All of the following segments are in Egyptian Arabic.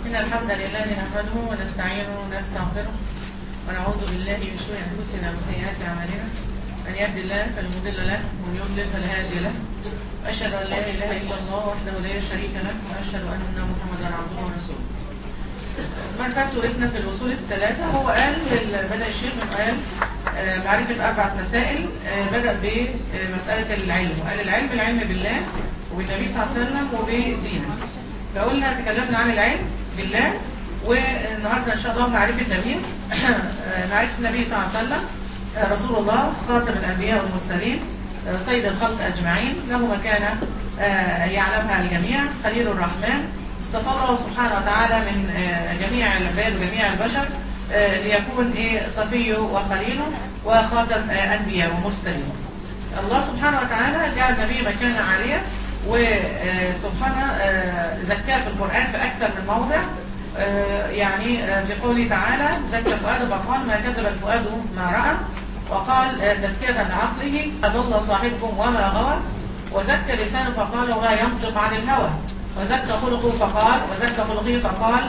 إن الحمد لله نحمده ونستعينه ونستغفره ونعوذ بالله من شرور أنفسنا وسيئات أعمالنا من يهد الله فلا مضل له ومن يضلل فلا هادي له أشهد أن لا إله إلا الله وحده لا شريك له وأشهد أن محمدا عبده ورسوله ما فات ورثنا في الوصول الثلاثة هو قال بدأ الشيخ قال آه، معرفة أربعة مسائل آه، بدأ بمسألة العلم وقال العلم العلم بالله وبالنبي صلى الله عليه وسلم وبدينه فقلنا تكلمنا عن العلم بالله والنهاردة إن شاء الله معرفة النبي معرفة النبي صلى الله عليه وسلم آه، رسول الله خاتم الأنبياء والمرسلين آه، سيد الخلق أجمعين له مكانة آه، يعلمها الجميع خليل الرحمن اصطفى الله سبحانه وتعالى من آه، جميع العباد وجميع البشر آه، ليكون إيه صفيه وخليله وخاتم آه، أنبياء ومرسلين الله سبحانه وتعالى جعل النبي مكانة عالية وسبحانه زكاه في القرآن في أكثر من موضع آه، يعني آه، في قوله تعالى زكى فؤاده فقال ما كذب الفؤاد ما رأى وقال آه، تزكية لعقله أضل صاحبكم وما غوى وزكى لسانه فقال لا ينطق عن الهوى وزكى خلقه فقال وزكى خلقه فقال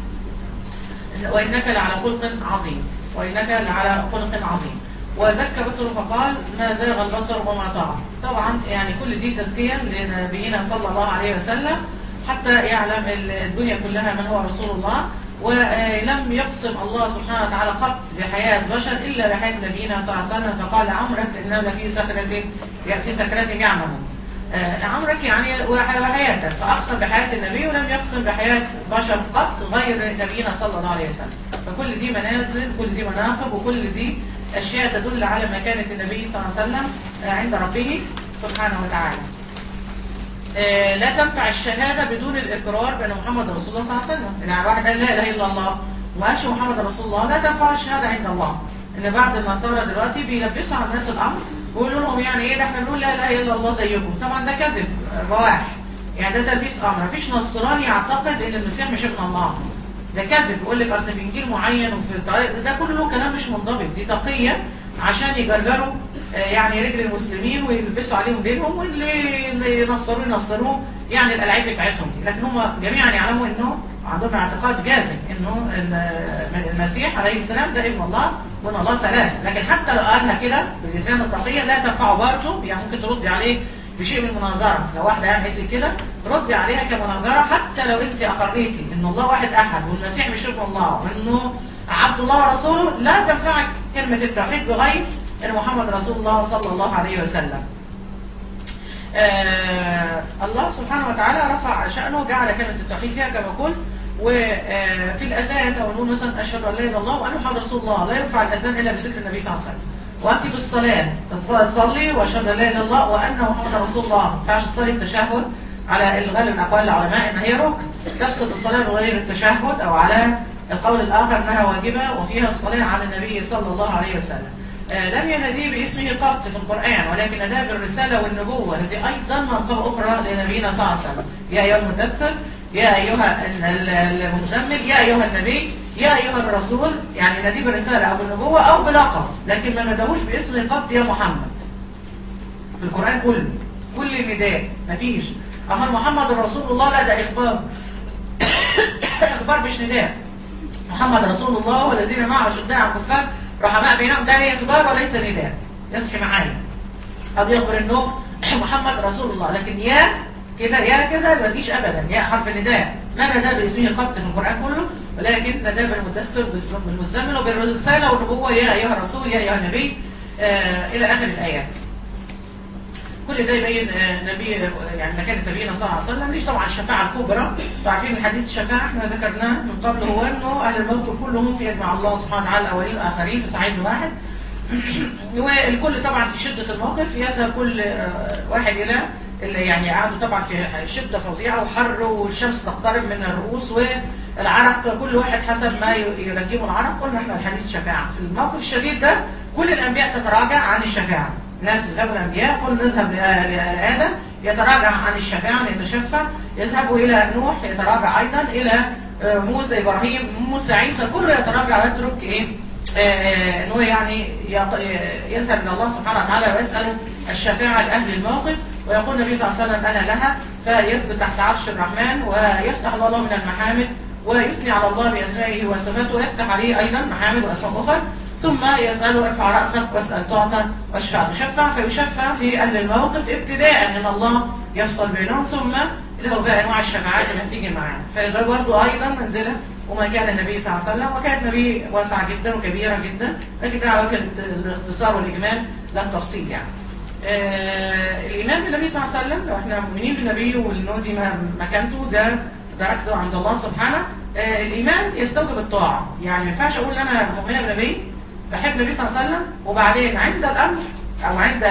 وإنك لعلى خلق عظيم وإنك لعلى خلق عظيم وزكى بصره فقال ما زاغ البصر وما طغى طبعا يعني كل دي تزكية لنبينا صلى الله عليه وسلم حتى يعلم الدنيا كلها من هو رسول الله ولم يقسم الله سبحانه وتعالى قط بحياة بشر إلا بحياة نبينا صلى الله عليه وسلم فقال عمرك إنه لفي سكرة في سكرة يعملون آه، عمرك يعني وح- وحياتك فأقسم بحياة النبي ولم يقسم بحياة بشر قط غير نبينا صلى الله عليه وسلم فكل دي منازل كل دي مناقب وكل دي أشياء تدل على مكانة النبي صلى الله عليه وسلم آه، عند ربه سبحانه وتعالى آه، لا تنفع الشهادة بدون الإقرار بأن محمد رسول الله صلى الله عليه وسلم يعني واحد قال لا إله إلا الله وما قالش محمد رسول الله لا تنفع الشهادة عند الله إن بعض النصارى دلوقتي بيلبسوا على الناس الأمر ويقولوا لهم يعني إيه ده احنا بنقول لا إله إلا الله زيكم طبعا ده كذب آه، بواح يعني ده تلبيس أمر مفيش نصراني يعتقد إن المسيح مش ابن الله ده كذب يقول لك أصل في إنجيل معين وفي طريق ده كله كلام مش منضبط دي تقية عشان يجرجروا آه، يعني رجل المسلمين ويلبسوا عليهم دينهم واللي ينصروه ينصروه يعني الألعاب بتاعتهم دي لكن هم جميعا يعلموا انه عندهم اعتقاد جازم انه ال- المسيح عليه السلام ده ابن الله وان الله ثلاث لكن حتى لو قالها كده بلسان التقية لا تنفعه برضه يعني ممكن تردي عليه بشيء من المناظرة لو واحدة يعني قالت لي كده ردي عليها كمناظرة حتى لو انت اقريتي ان الله واحد احد والمسيح مش ابن الله وانه عبد الله ورسوله لا تنفعك كلمة التوحيد بغير ان محمد رسول الله صلى الله عليه وسلم آه الله سبحانه وتعالى رفع شأنه جعل كلمة التوحيد فيها كما قلت وفي الأذان لو نقول مثلا أشهد أن لا إله إلا الله وأن محمد رسول الله لا يرفع الأذان إلا بذكر النبي صلى الله عليه وسلم وأنت في الصلاة تصلي وأشهد أن لا إله إلا الله وأن محمد رسول الله ما ينفعش تصلي التشهد على الغالب من أقوال العلماء إن هي ركن تفسد الصلاة بغير التشهد أو على القول الآخر أنها واجبة وفيها الصلاة على النبي صلى الله عليه وسلم آه، لم يناديه باسمه قط في القرآن ولكن ناداه بالرسالة والنبوة التي أيضا منقبة أخرى لنبينا صلى الله عليه وسلم يا أيها المدثر يا أيها ال- ال- المزمل يا أيها النبي يا أيها الرسول يعني ناديه بالرسالة أو بالنبوة أو بلقب لكن ما ناداهوش باسم قط يا محمد في القرآن كله كل نداء مفيش أما محمد رسول الله لا ده إخبار إخبار مش نداء محمد رسول الله والذين معه أشداء على الكفار رحماء بينهم ده هي إخبار وليس نداء يصحي معايا أو يخبر إنه محمد رسول الله لكن يا كده يا كده ما تجيش أبدا يا حرف النداء ما نداء باسمه قط في القرآن كله ولكن نداء بالمدثر بالمزمل وبالرسالة والنبوة يا أيها الرسول يا أيها النبي آه إلى آخر الآيات كل ده يبين آه، نبي يعني مكانة نبينا صلى الله عليه وسلم ليش طبعا الشفاعة الكبرى وعارفين الحديث الشفاعة احنا ذكرناه من قبل هو انه اهل الموت كلهم في يجمع الله سبحانه وتعالى الاولين والاخرين في صعيد واحد والكل طبعا في شدة الموقف يذهب كل آه، واحد الى اللي يعني قعدوا طبعا في شدة فظيعة وحر والشمس تقترب من الرؤوس والعرق كل واحد حسب ما يرجمه العرق قلنا احنا الحديث شفاعة في الموقف الشديد ده كل الانبياء تتراجع عن الشفاعة ناس يذهبوا الأنبياء كل نذهب لآدم يتراجع عن الشفاعة يتشفع يذهبوا إلى نوح يتراجع أيضا إلى آه، موسى إبراهيم موسى عيسى كله يتراجع ويترك إيه آه، إنه يعني يط- يذهب إلى الله سبحانه وتعالى ويسأل الشفاعة لأهل الموقف ويقول النبي صلى الله عليه وسلم أنا لها فيسجد تحت عرش الرحمن ويفتح الله له من المحامد ويثني على الله بأسمائه وصفاته ويفتح عليه أيضا محامد وأسماء أخرى ثم يسأله ارفع رأسك واسأل تعطى واشفع تشفع فيشفع في أهل الموقف ابتداء من الله يفصل بينهم ثم له بقى أنواع الشفاعات اللي هتيجي معانا فده برضه أيضا منزلة وما كان النبي صلى الله عليه وسلم وكانت النبي واسعة جدا وكبيرة جدا لكن ده كانت الاختصار والإجمال لا التفصيل يعني آه الإيمان بالنبي صلى الله عليه وسلم لو احنا مؤمنين بالنبي والنو دي مكانته ده درجته عند الله سبحانه آه الإيمان يستوجب الطاعة يعني ما ينفعش أقول أنا مؤمنة بالنبي بحب النبي صلى الله عليه وسلم وبعدين عند الأمر أو عند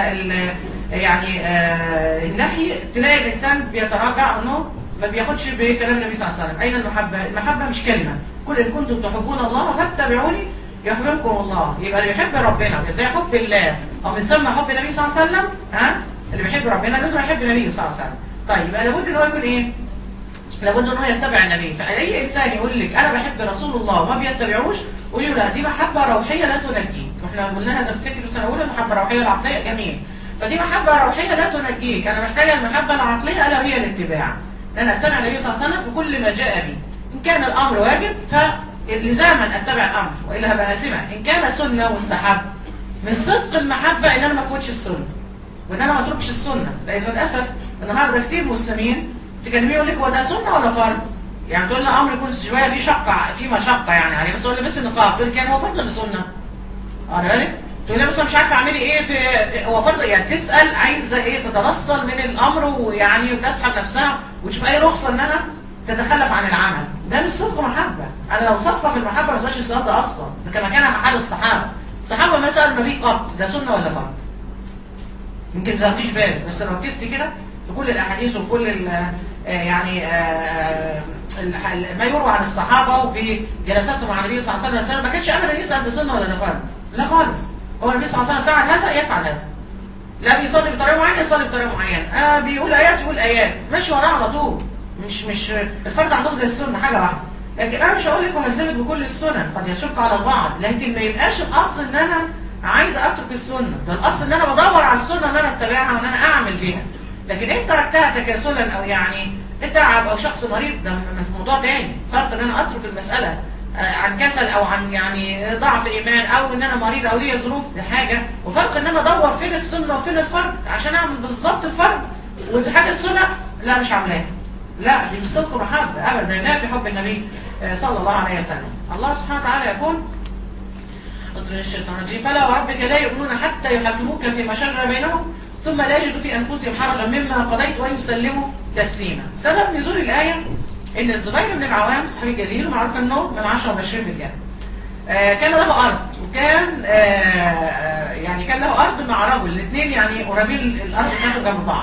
يعني آه النهي تلاقي الإنسان بيتراجع أنه ما بياخدش بكلام النبي صلى الله عليه وسلم أين المحبة؟ المحبة مش كلمة كل إن كنتم تحبون الله فاتبعوني يحببكم الله يبقى اللي بيحب ربنا ويدعي حب الله أو من ثم حب النبي صلى الله عليه وسلم ها اللي بيحب ربنا لازم يحب النبي صلى الله عليه وسلم طيب يبقى لابد ان هو يكون ايه لابد ان هو يتبع النبي فاي انسان يقول لك انا بحب رسول الله وما بيتبعوش قولي له لا دي محبه روحيه لا تنجيك واحنا قلناها نفتكر السنه الاولى المحبه الروحيه والعقليه جميل فدي محبه روحيه لا تنجيك انا محتاجه المحبه العقليه الا هي الاتباع ان انا اتبع النبي صلى الله عليه وسلم في كل ما جاء به ان كان الامر واجب فلزاما اتبع الامر والا هبقى اثما ان كان سنه مستحب من صدق المحبه ان انا ما اخدش السنه وان انا ما اتركش السنه لان للاسف النهارده كتير مسلمين تكلميه يقول لك هو ده سنه ولا فرض يعني تقول له امر يكون شويه في شقه في مشقه يعني عليه بس هو لبس النقاب تقول لك يعني هو فرض ولا سنه واخد بالك تقول لها بس مش عارفه اعملي ايه في هو فرض يعني تسال عايزه ايه تتنصل من الامر ويعني وتسحب نفسها وتشوف اي رخصه انها تتخلف عن العمل ده مش صدق محبه انا لو صادقه في المحبه ما اسالش السؤال ده اصلا اذا كان مكانها محل الصحابه الصحابه ما سالوا النبي قط ده سنه ولا فرض يمكن ما تاخديش بالك بس لو ركزتي كده في كل الاحاديث وكل ال يعني آه ما يروى عن الصحابه وفي جلساتهم مع النبي صلى الله عليه وسلم ما كانش ابدا يسال ده سنه ولا ده فرض لا خالص هو النبي صلى الله عليه وسلم فعل هذا يفعل هذا لا بيصلي بطريقه معينه يصلي بطريقه معينه آه بيقول ايات يقول ايات ماشي وراه على طول مش مش الفرد عندهم زي السنه حاجه واحده لكن انا مش هقول لك وهلزمك بكل السنن قد يشق على البعض لكن ما يبقاش الاصل ان انا عايز اترك السنه ده الاصل ان انا بدور على السنه ان انا اتبعها وان انا اعمل بيها لكن ان تركتها تكاسلا او يعني تعب او شخص مريض ده موضوع تاني فرق ان انا اترك المساله عن كسل او عن يعني ضعف ايمان او ان انا مريض او ليا ظروف دي حاجه وفرق ان انا ادور فين السنه وفين الفرد عشان اعمل بالظبط الفرد واذا حاجه السنه لا مش عاملاها لا دي مش صدق محبه ابدا لا في حب النبي صلى الله عليه وسلم الله سبحانه وتعالى يقول الشيطان الرجيم فلا وربك لا يؤمنون حتى يحكموك فيما شجر بينهم ثم لا يجدوا في انفسهم حرجا مما قضيت ويسلموا تسليما سبب نزول الايه ان الزبير بن العوام صحابي جليل ومعروف انه من 10 ل 20 رجال آه كان له ارض وكان آه يعني كان له ارض مع رجل الاثنين يعني قريبين الارض كانوا جنب بعض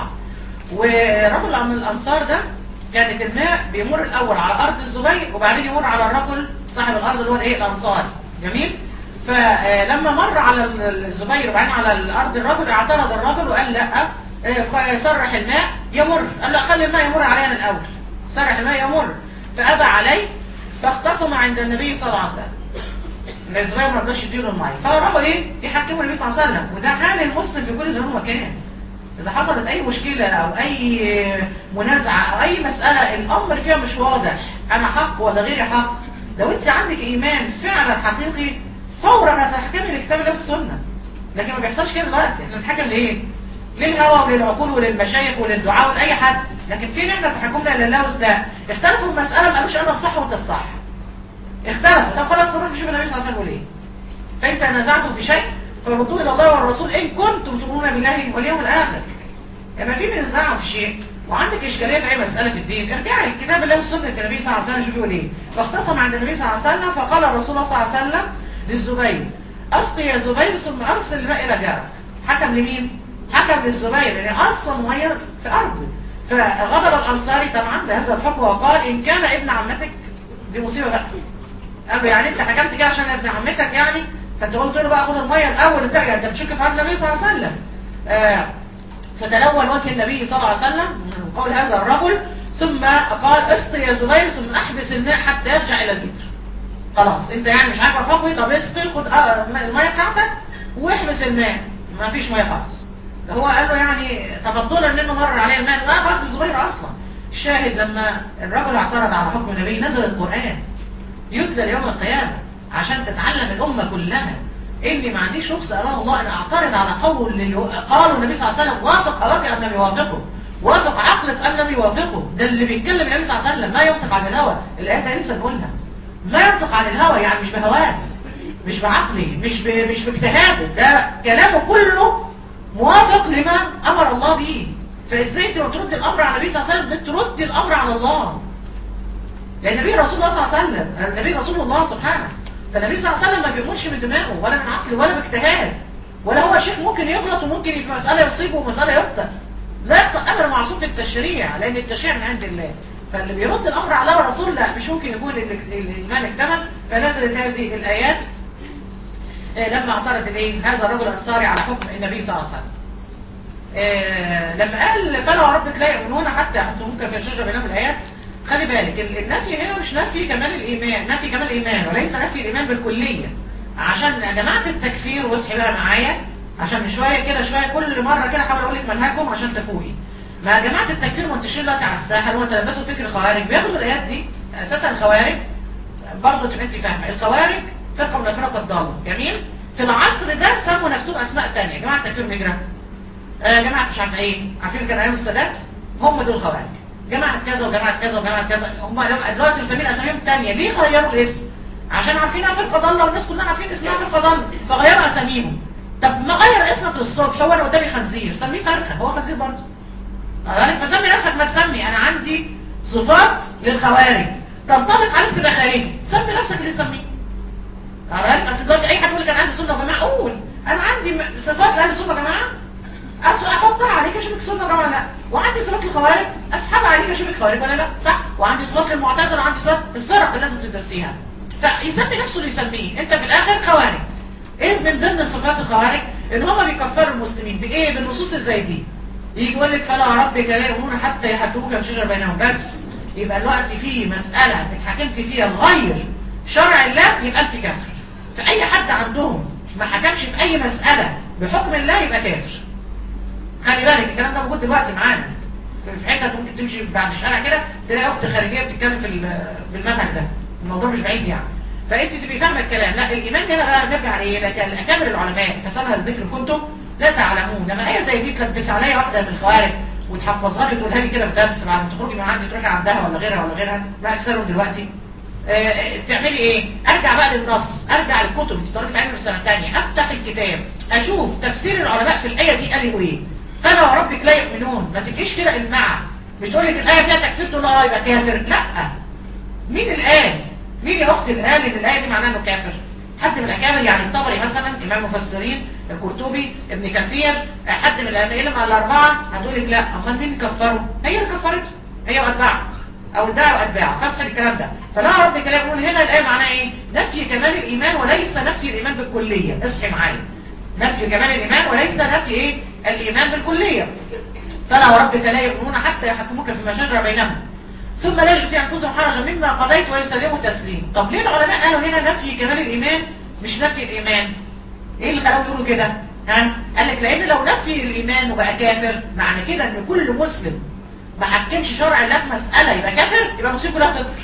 ورجل من الانصار ده كانت الماء بيمر الاول على ارض الزبير وبعدين يمر على الرجل صاحب الارض اللي هو الايه الانصاري جميل فلما مر على الزبير وبعدين على الارض الرجل اعترض الرجل وقال لا صرح الماء يمر قال لا خلي الماء يمر علينا الاول صرح الماء يمر فابى عليه فاختصم عند النبي صلى الله عليه وسلم الزبير ما رضاش يديله الميه فراحوا ايه يحكموا النبي صلى الله عليه وسلم وده حال المسلم في كل زمان ومكان اذا حصلت اي مشكله او اي منازعه او اي مساله الامر فيها مش واضح انا حق ولا غيري حق لو انت عندك ايمان فعلا حقيقي فورا هتحكمي لكتاب الله والسنه لكن ما بيحصلش كده دلوقتي احنا بنتحكم لايه للهوى وللعقول وللمشايخ وللدعاء ولاي حد لكن فين احنا تحكمنا لله لا اختلفوا في المساله ما قالوش انا الصح وانت الصح اختلفوا طب خلاص نروح نشوف النبي صلى الله عليه وسلم ايه فانت نزعتم في شيء فردوه الى الله والرسول ان كنتم تؤمنون بالله واليوم الاخر لما في نزاع في شيء وعندك اشكاليه في اي مساله في الدين ارجعي لكتاب الله وسنه النبي صلى الله عليه وسلم شوفي يقول ايه فاختصم عند النبي صلى الله عليه وسلم فقال الرسول صلى الله عليه وسلم للزبير اسقي يا زبير ثم ارسل الماء الى جارك حكم لمين حكم للزبير لان اصلا ميه في ارضه فغضب الانصاري طبعا بهذا الحكم وقال ان كان ابن عمتك دي مصيبه بقى قال له يعني انت حكمت كده عشان ابن عمتك يعني فانت قلت له بقى خد الميه الاول انت يعني انت بتشك في عبد النبي صلى الله عليه وسلم آه فتلون وجه النبي صلى الله عليه وسلم من قول هذا الرجل ثم قال اسقي يا زبير ثم احبس الماء حتى يرجع الى البئر خلاص انت يعني مش عارف الخطوه طب اسقي خد الميه بتاعتك واحبس الماء ما فيش ميه خالص هو قال له يعني تفضلا منه مر عليه الماء لا فرض الزبير اصلا الشاهد لما الرجل اعترض على حكم النبي نزل القرآن يتلى يوم القيامة عشان تتعلم الأمة كلها إني ما عنديش رخصة أمام الله أن أعترض على قول اللي قالوا النبي صلى الله عليه وسلم وافق هواك أم لم يوافقه وافق عقلك أم لم يوافقه ده اللي بيتكلم النبي صلى الله عليه وسلم ما ينطق عن الهوى الآية ده لسه بنقولها ما ينطق عن الهوى يعني مش بهواه مش بعقلي مش ب... مش باجتهاده ده كلامه كله موافق لما أمر الله به فإزاي انت بترد الأمر على النبي صلى الله عليه وسلم بترد الأمر على الله لأن النبي رسول الله صلى الله عليه وسلم النبي رسول الله سبحانه فالنبي صلى الله عليه وسلم ما بيقولش من دماغه ولا من عقله ولا باجتهاد ولا هو شيخ ممكن يغلط وممكن في مسألة يصيبه ومسألة يخطئ لا يخطئ أمر معصوم في التشريع لأن التشريع من عند الله فاللي بيرد الأمر على الله ورسول لا مش ممكن يكون الإيمان اكتمل فنزلت هذه الآيات لما اعترض الايه هذا الرجل الأنصاري على حكم النبي صلى الله عليه وسلم آه لما قال فلا وربك لا يؤمنون حتى يحطموك في الشجرة بينهم الآيات خلي بالك النفي هنا مش نفي كمال الإيمان نفي كمال الإيمان وليس نفي الإيمان بالكلية عشان يا جماعة التكفير واصحي بقى معايا عشان شوية كده شوية كل مرة كده حاول أقول لك منهجكم عشان تفوقي ما يا جماعة التكفير منتشرين دلوقتي على الساحل وتلبسوا فكر الخوارج بياخدوا الآيات دي أساسا الخوارج برضه تبقى انت فاهمة الخوارج فرقة من الفرق الضالة جميل في العصر ده سموا نفسهم أسماء تانية يا جماعة التكفير مجرى آه جماعة مش عارفة ايه عارفين كان ايام السادات هم دول خوارج جماعة كذا وجماعة كذا وجماعة كذا هم دلوقتي مسمين اساميهم تانية ليه غيروا الاسم عشان عارفينها فرقة ضالة والناس كلها عارفين اسمها فرقة ضالة فغيروا اساميهم طب ما غير اسمك للصبح هو انا قدامي خنزير سميه فرخة هو خنزير برضه فسمي نفسك ما تسمي انا عندي صفات للخوارج تنطبق عليك تبقى خارجي سمي نفسك اللي سميه بس دلوقتي اي حد يقول لك انا عندي سنه وجماعه قول انا عندي صفات لاهل السنه وجماعه احطها عليك اشوفك سنه ولا لا وعندي صفات الخوارج اسحبها عليك اشوفك خوارج ولا لا صح وعندي صفات المعتزله وعندي صفات الفرق اللي لازم تدرسيها فيسمي نفسه اللي يسميه انت في الاخر خوارج ايه من ضمن الصفات الخوارج ان هم بيكفروا المسلمين بايه بالنصوص زي دي يجي يقول لك فلا ربك لا يؤمنون حتى يحكموك في شجر بينهم بس يبقى الوقت في مساله اتحكمت فيها الغير شرع الله يبقى انت كافر فاي حد عندهم ما حكمش في اي مساله بحكم الله يبقى كافر خلي بالك الكلام ده موجود دلوقتي معانا في حته ممكن تمشي بعد الشارع كده تلاقي اخت خارجيه بتتكلم في بالمنهج ده الموضوع مش بعيد يعني فانت تبقي فاهمه الكلام لا الايمان هنا بقى نرجع لايه لكن اكابر العلماء كسرها الذكر كنتم لا تعلمون لما ايه زي دي تلبس عليا واحده من الخوارج وتحفظها لي تقولها لي كده في درس بعد ما تخرجي من عندي تروحي عندها ولا غيرها ولا غيرها ما اكسرهم دلوقتي آه تعملي ايه ارجع بقى للنص ارجع للكتب في طريقه علم السنه الثانيه افتح الكتاب اشوف تفسير العلماء في الايه دي قالوا ايه فلا وربك لا يؤمنون ما تجيش كده المع بتقول لك الايه فيها تكفير تقول اه يبقى كافر لا مين الآن مين يا اختي الآن ان الايه دي معناها انه كافر حد من الاكابر يعني الطبري مثلا امام مفسرين القرطبي ابن كثير حد من الائمه الاربعه هتقول لك لا امال مين كفروا هي اللي كفرته هي واتباعها او ادعوا اتباعه فصل الكلام ده فلا ربك لا يقول هنا الايه معناها ايه نفي كمال الايمان وليس نفي الايمان بالكليه اصحي معايا نفي كمال الايمان وليس نفي ايه الايمان بالكليه فلا وربك لا يؤمنون حتى يحكموك فيما شجر بينهم ثم لا يجد في انفسهم حرجا مما قضيت ويسلموا تسليم طب ليه العلماء قالوا هنا نفي كمال الايمان مش نفي الايمان ايه اللي خلاهم يقولوا كده ها قال لك لان لو نفي الايمان وبقى كافر معنى كده ان كل مسلم ما حكمش شرع الله في مساله يبقى كافر يبقى المسلمين كلها تكفر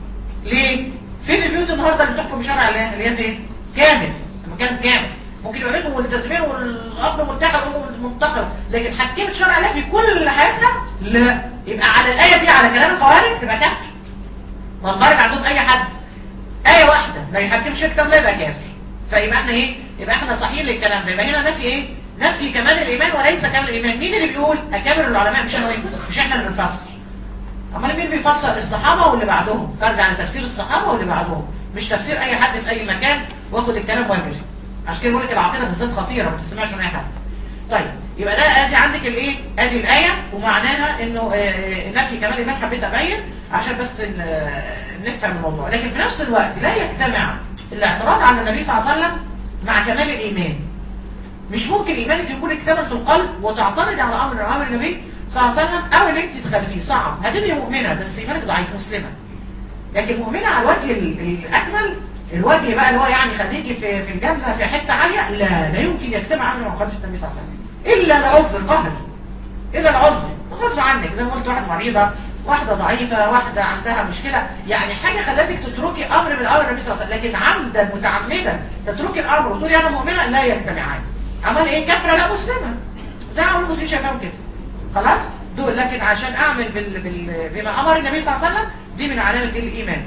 ليه فين البيوت النهارده اللي بتحكم بشرع الله اللي هي فين كامل المكان كامل ممكن يبقى بينهم ملتزمين والاب منتخب والام منتخب لكن حكمت شرع الله في كل حياتها لا يبقى على الايه دي على كلام الخوارج تبقى كافر ما الخوارج عندهم اي حد ايه واحده ما يحكمش كتاب الله يبقى كافر فيبقى احنا ايه يبقى احنا صحيح للكلام ده يبقى هنا نفي ايه نفي كمال الايمان وليس كمال الايمان مين اللي بيقول اكابر العلماء مش انا مش احنا اللي بنفسر امال مين بيفسر الصحابه واللي بعدهم فرجع لتفسير الصحابه واللي بعدهم مش تفسير اي حد في اي مكان واخد الكلام وامشي عشان كده بقول لك العقيده بالذات خطيره ما تسمعش من اي حد طيب يبقى ده ادي عندك الايه ادي الايه ومعناها انه نفي كمال الايمان حبيت ابين عشان بس نفهم الموضوع لكن في نفس الوقت لا يجتمع الاعتراض على النبي صلى الله عليه وسلم مع كمال الايمان مش ممكن ايمانك يكون اكتمل في القلب وتعترض على امر امر النبي صلى الله عليه وسلم او ان انت تخالفيه صعب هتبقي مؤمنه بس ايمانك ضعيف مسلمه لكن مؤمنه على الوجه الاكمل الوجه بقى اللي هو يعني خليكي في في الجنه في حته عاليه لا لا يمكن يجتمع امر مخالفه النبي صلى الله عليه وسلم الا العذر قهر الا العذر غصب عنك زي ما قلت واحد مريضه واحدة ضعيفة واحدة عندها مشكلة يعني حاجة خلتك تتركي أمر من أمر النبي صلى الله عليه وسلم لكن عمدا متعمدا تتركي الأمر وتقولي أنا مؤمنة لا يجتمعان عمل إيه كفرة لا مسلمة زي ما المسلمين شايفاهم كده خلاص دول لكن عشان أعمل بال... بال... بما أمر النبي صلى الله عليه وسلم دي من علامة الإيمان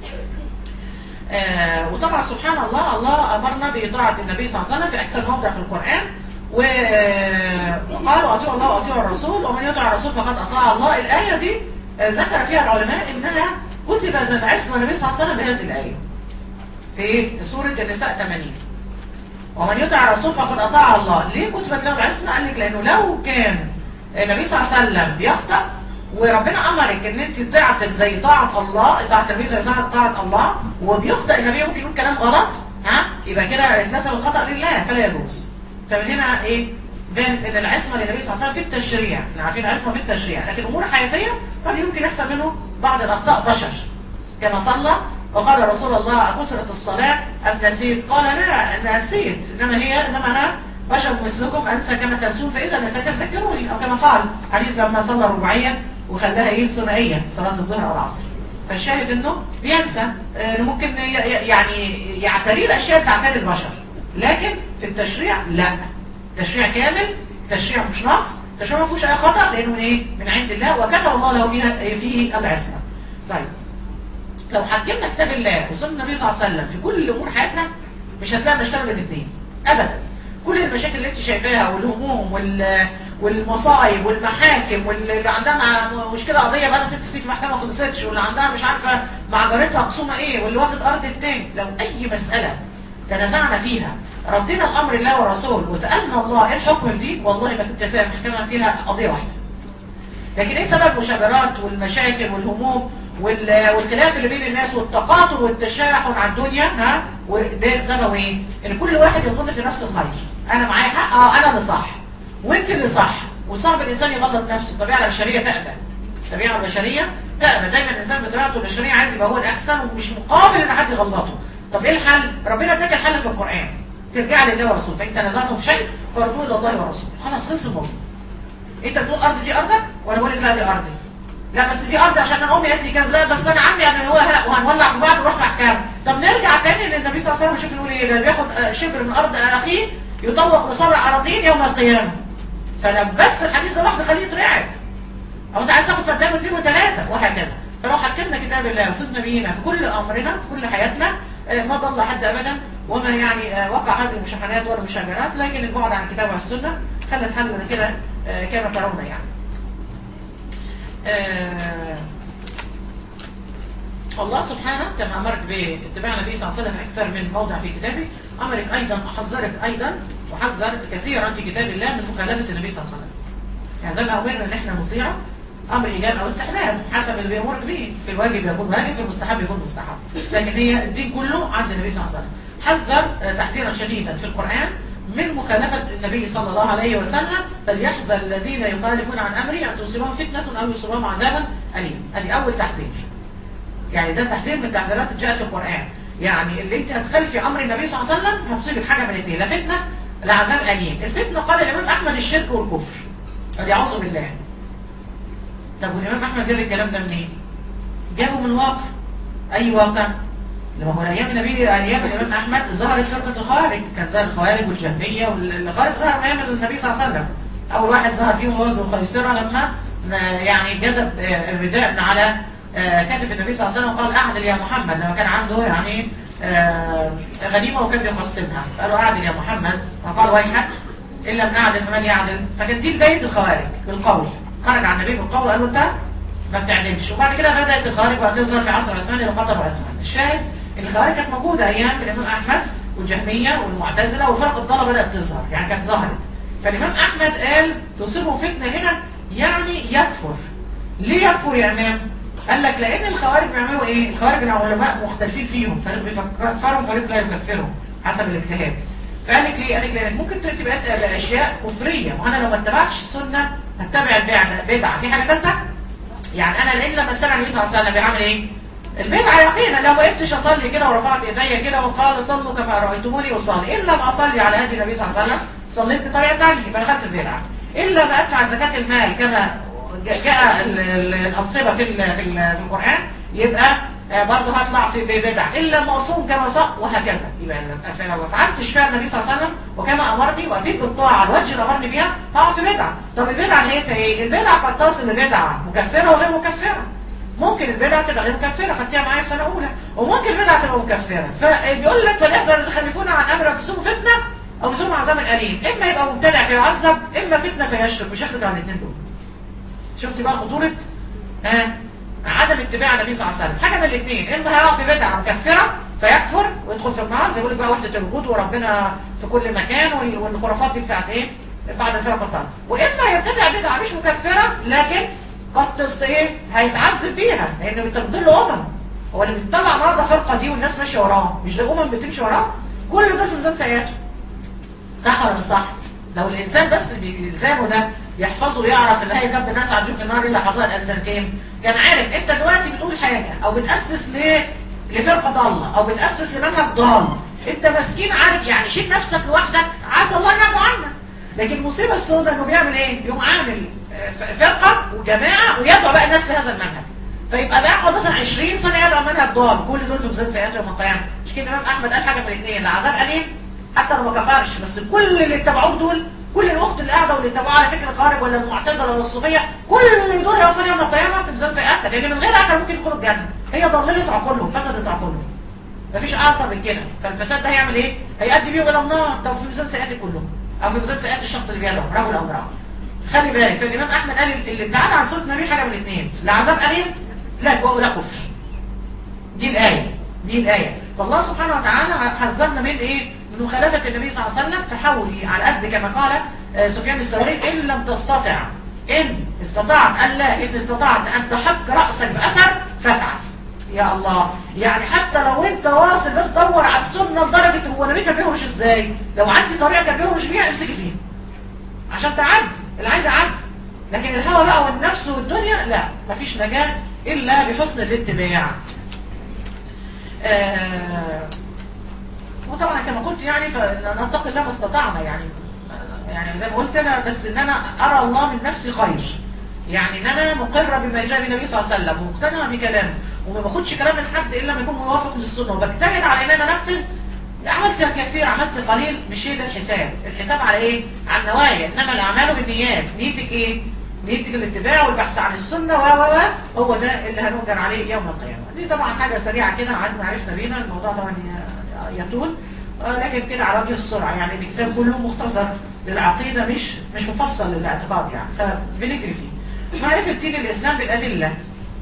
آه وطبعا سبحان الله الله أمرنا بإطاعة النبي صلى الله عليه وسلم في أكثر موضع في القرآن وقالوا أطيعوا الله وأطيعوا الرسول ومن يطع الرسول فقد أطاع الله الآية دي ذكر فيها العلماء إنها كتب من عصمة النبي صلى الله عليه وسلم بهذه الآية في سورة النساء 80 ومن يطع الرسول فقد أطاع الله ليه كتبت له العصمة قال لك لأنه لو كان النبي صلى الله عليه وسلم بيخطأ وربنا أمرك ان انت طاعتك زي طاعة الله طاعة النبي زي طاعة الله وبيخطأ النبي ممكن يقول كلام غلط ها يبقى كده اتنسب الخطأ لله فلا يجوز فمن هنا ايه بين ان العصمه للنبي صلى الله عليه وسلم في التشريع احنا عارفين العصمه في التشريع لكن امور حياتيه قد يمكن يحصل منه بعض الاخطاء بشر كما صلى وقال رسول الله أكسرت الصلاة أم نسيت قال لا نسيت إنما هي إنما أنا بشر مثلكم أنسى كما تنسون فإذا نسيت فذكروني أو كما قال حديث لما صلى رباعية وخلاها إيه ثنائية صلاة الظهر أو العصر فالشاهد إنه بينسى ممكن يعني يعتري الأشياء تعتري البشر لكن في التشريع لا تشريع كامل تشريع مش ناقص تشريع ما فيهوش اي خطا لانه من ايه من عند الله وكتب الله له فيها فيه العصمه طيب لو حكمنا كتاب الله وسنه النبي صلى الله عليه وسلم في كل امور حياتنا مش هتلاقي نشتغل الاثنين ابدا كل المشاكل اللي انت شايفاها والهموم وال والمصايب والمحاكم واللي عندها مشكله قضيه بقى ست سنين في محكمه ما خلصتش واللي عندها مش عارفه مع جارتها خصومه ايه واللي واخد ارض التاني لو اي مساله تنازعنا فيها ردينا الامر الله والرسول وسالنا الله ايه الحكم في دي والله ما كنت هتلاقي محكمه فيها قضيه واحده لكن ايه سبب المشاجرات والمشاكل والهموم والخلاف اللي بين الناس والتقاطر والتشاحن على الدنيا ها وده سببه ايه ان كل واحد يظن في نفس الخير انا معايا حق اه انا اللي صح وانت اللي صح وصعب الانسان يغلط نفسه الطبيعه البشريه تأبى الطبيعه البشريه تأبى دايما الانسان بطبيعته البشريه عايز يبقى هو الاحسن ومش مقابل ان حد يغلطه طب ايه الحل ربنا اداك الحل في القران ترجع لله والرسول فانت نزعتم في شيء فردوه الى الله والرسول خلاص خلص الموضوع انت بتقول ارض دي ارضك وانا بقول لك لا دي ارضي لا بس دي ارضي عشان انا امي قالت لي كذا لا بس انا عمي يعني هو وهنولع في بعض ونروح في احكام طب نرجع تاني للنبي صلى الله عليه وسلم شوف نقول ايه اللي بياخد شبر من ارض اخيه يطوق بسبع اراضين يوم القيامه فلبست الحديث ده لوحده خليه يترعب او انت عايز تاخد فدان واثنين وثلاثه وهكذا فلو حكمنا كتاب الله وسنة نبينا في كل امرنا في كل حياتنا ما ضل حد ابدا وما يعني وقع هذه المشاحنات ولا المشاجرات لكن البعد عن الكتاب والسنه خلى الحل من كده كما ترون يعني الله سبحانه كما أمرك باتباع النبي صلى الله عليه وسلم أكثر من موضع في كتابه أمرك أيضا حذرك أيضا وحذر كثيرا في كتاب الله من مخالفة النبي صلى الله عليه وسلم يعني زي ما أمرنا إن إحنا نطيعه أمر إيجاب أو استحباب حسب اللي بيأمرك به في الواجب يكون واجب في المستحب يكون مستحب لكن هي الدين كله عند النبي صلى الله عليه وسلم حذر تحذيرا شديدا في القرآن من مخالفة النبي صلى الله عليه وسلم فليحذر الذين يخالفون عن أمري أن تصيبهم فتنة أو يصيبهم عذابا أليم هذه أول تحذير يعني ده تحذير من التحذيرات اللي جاءت في القرآن يعني اللي انت هتخالفي أمر النبي صلى الله عليه وسلم هتصيبك حاجة من الاثنين لا فتنة لا عذاب أليم الفتنة قال الإمام أحمد الشرك والكفر فليعوذ بالله طب والإمام أحمد جاب الكلام ده منين؟ جابه من واقع أي واقع؟ لما هو ايام النبي ايام الامام احمد ظهرت فرقه الخوارج كان ظهر الخوارج والجهميه والخوارج ظهر ايام النبي صلى الله عليه وسلم اول واحد ظهر فيهم هو ذو الخيسره لما يعني جذب الرداء على كتف النبي صلى الله عليه وسلم وقال اعدل يا محمد لما كان عنده يعني غنيمه وكان بيقسمها قالوا اعدل يا محمد فقال ويحك ان لم اعدل فمن يعدل فكانت دي بدايه الخوارج بالقول خرج عن النبي بالقول قال له انت ما بتعدلش وبعد كده بدات الخوارج بقى تظهر في عصر عثمان الى قتل عثمان الشاهد الخوارج كانت موجودة أيام الإمام أحمد والجهمية والمعتزلة وفرق الضالة بدأت تظهر يعني كانت ظهرت فالإمام أحمد قال تصيبه فتنة هنا يعني يكفر ليه يكفر يا إمام؟ قال لك لأن الخوارج بيعملوا إيه؟ الخوارج العلماء مختلفين فيهم فريق بيكفرهم فريق لا يكفرهم حسب الاجتهاد فقال لك ليه؟ قال لك لأن ممكن تأتي بأشياء كفرية وأنا لو ما اتبعتش السنة هتبع البدعة في حاجة ثالثة؟ يعني أنا لأن لما اتبع النبي صلى الله عليه وسلم بيعمل إيه؟ البدعة يقينا لو وقفتش اصلي كده ورفعت ايديا كده وقال صلوا كما رايتموني اصلي ان لم اصلي على هدي النبي صلى الله عليه وسلم صليت بطريقه ثانيه يبقى دخلت البدعه ان لم ادفع زكاه المال كما جاء ال- ال- الأنصبة في ال- في ال- في القرآن يبقى آه، برضه هطلع في بدع إلا المعصوم كما صح وهكذا يبقى لو فعلت اشفاء النبي صلى الله عليه وسلم وكما أمرني وأتيت بالطاعة على الوجه اللي أمرني بيها هقع في بدعة طب البدعة نهايتها إيه؟ البدعة قد تصل لبدعة مكفرة وغير مكفرة ممكن البدعة تبقى غير مكفرة خدتيها معايا في سنة أولى وممكن البدعة تبقى مكفرة فبيقول لك فليحذر يتخلفون عن أمر تصوم فتنة أو تصوم عذاب أليم إما يبقى مبتدع فيعذب إما فتنة فيشرك مش هيخرج عن الاثنين دول شفت بقى خطورة آه عدم اتباع النبي صلى الله عليه وسلم حاجة من الاثنين إما هيقع في بدعة مكفرة فيكفر ويدخل في النار زي يقول لك بقى وحدة الوجود وربنا في كل مكان وال- والخرافات دي بتاعت إيه بعد الفرقة الطالب وإما يبتدع بدعة مش مكفرة لكن قد تست ايه هيتعذب بيها لانه بتضل امم هو اللي بيطلع النهارده فرقه دي والناس ماشيه وراه مش ده امم بتمشي وراه كل دول في ميزان سيئاته صح ولا مش صح لو الانسان بس بلسانه ده يحفظه ويعرف ان هي جنب الناس هتشوف النار الا حظاء الالسنتين كان عارف انت دلوقتي بتقول حاجه او بتاسس ل لفرقه ضاله او بتاسس لمنهج ضال انت مسكين عارف يعني شيل نفسك لوحدك عسى الله يعفو عنك لكن المصيبه السوداء انه بيعمل ايه يقوم عامل آه، ف- فرقه وجماعه ويدعو بقى الناس لهذا المنهج فيبقى بيقعد مثلا 20 سنه يدعو منهج ضال كل دول في ميزان سيئات يوم القيامه مش كده الامام احمد قال حاجه من الاثنين لا عذاب اليم حتى لو ما كفرش بس كل اللي اتبعوه دول كل الاخت اللي قاعده واللي اتبعوه على فكره الخارج ولا المعتزله ولا الصوفيه كل دول يوم يوم القيامه في ميزان سيئات لان من غيرها كان ممكن يدخلوا الجنه هي ضللت عقولهم فسدت عقولهم مفيش اعصر من كده فالفساد ده هيعمل ايه هيؤدي بيه الى النار ده في ميزان سيئاتي كلهم او في ميزان سيئات الشخص اللي بيدعو رجل او امراه خلي بالك فالامام احمد قال اللي ابتعد عن سنه النبي حاجه من الاثنين لا عذاب اليم لا جوع ولا كفر دي الايه دي الايه فالله سبحانه وتعالى حذرنا من ايه من مخالفه النبي صلى الله عليه وسلم فحاولي على قد كما قال آه، سفيان الثوري ان لم تستطع ان استطعت ان لا ان استطعت ان تحك راسك باثر فافعل يا الله يعني حتى لو انت واصل بس دور على السنه لدرجه هو النبي كان بيهرش ازاي لو عندي طريقه كان بيهرش بيها امسكي فيها عشان تعدي اللي عايز يعدي لكن الهوى بقى والنفس والدنيا لا مفيش نجاة إلا بحسن الاتباع آه وطبعا كما قلت يعني فنتقي الله ما استطعنا يعني يعني زي ما قلت انا بس ان انا ارى الله من نفسي خير يعني ان انا مقرة بما جاء بالنبي صلى الله عليه وسلم ومقتنعة بكلامه وما باخدش كلام من حد الا ما يكون موافق للسنة وبجتهد على ان انا انفذ عملت كثير عملت قليل مش هي ده الحساب الحساب على ايه على النوايا انما الاعمال بالنيات نيتك ايه نيتك الاتباع والبحث عن السنة و و و هو ده اللي هنؤجر عليه يوم القيامة دي طبعا حاجة سريعة كده عاد عرفنا بينا الموضوع طبعا يطول آه، لكن كده على وجه السرعة يعني الكتاب كله مختصر للعقيدة مش مش مفصل للاعتقاد يعني فبنجري فيه معرفة دين الإسلام بالأدلة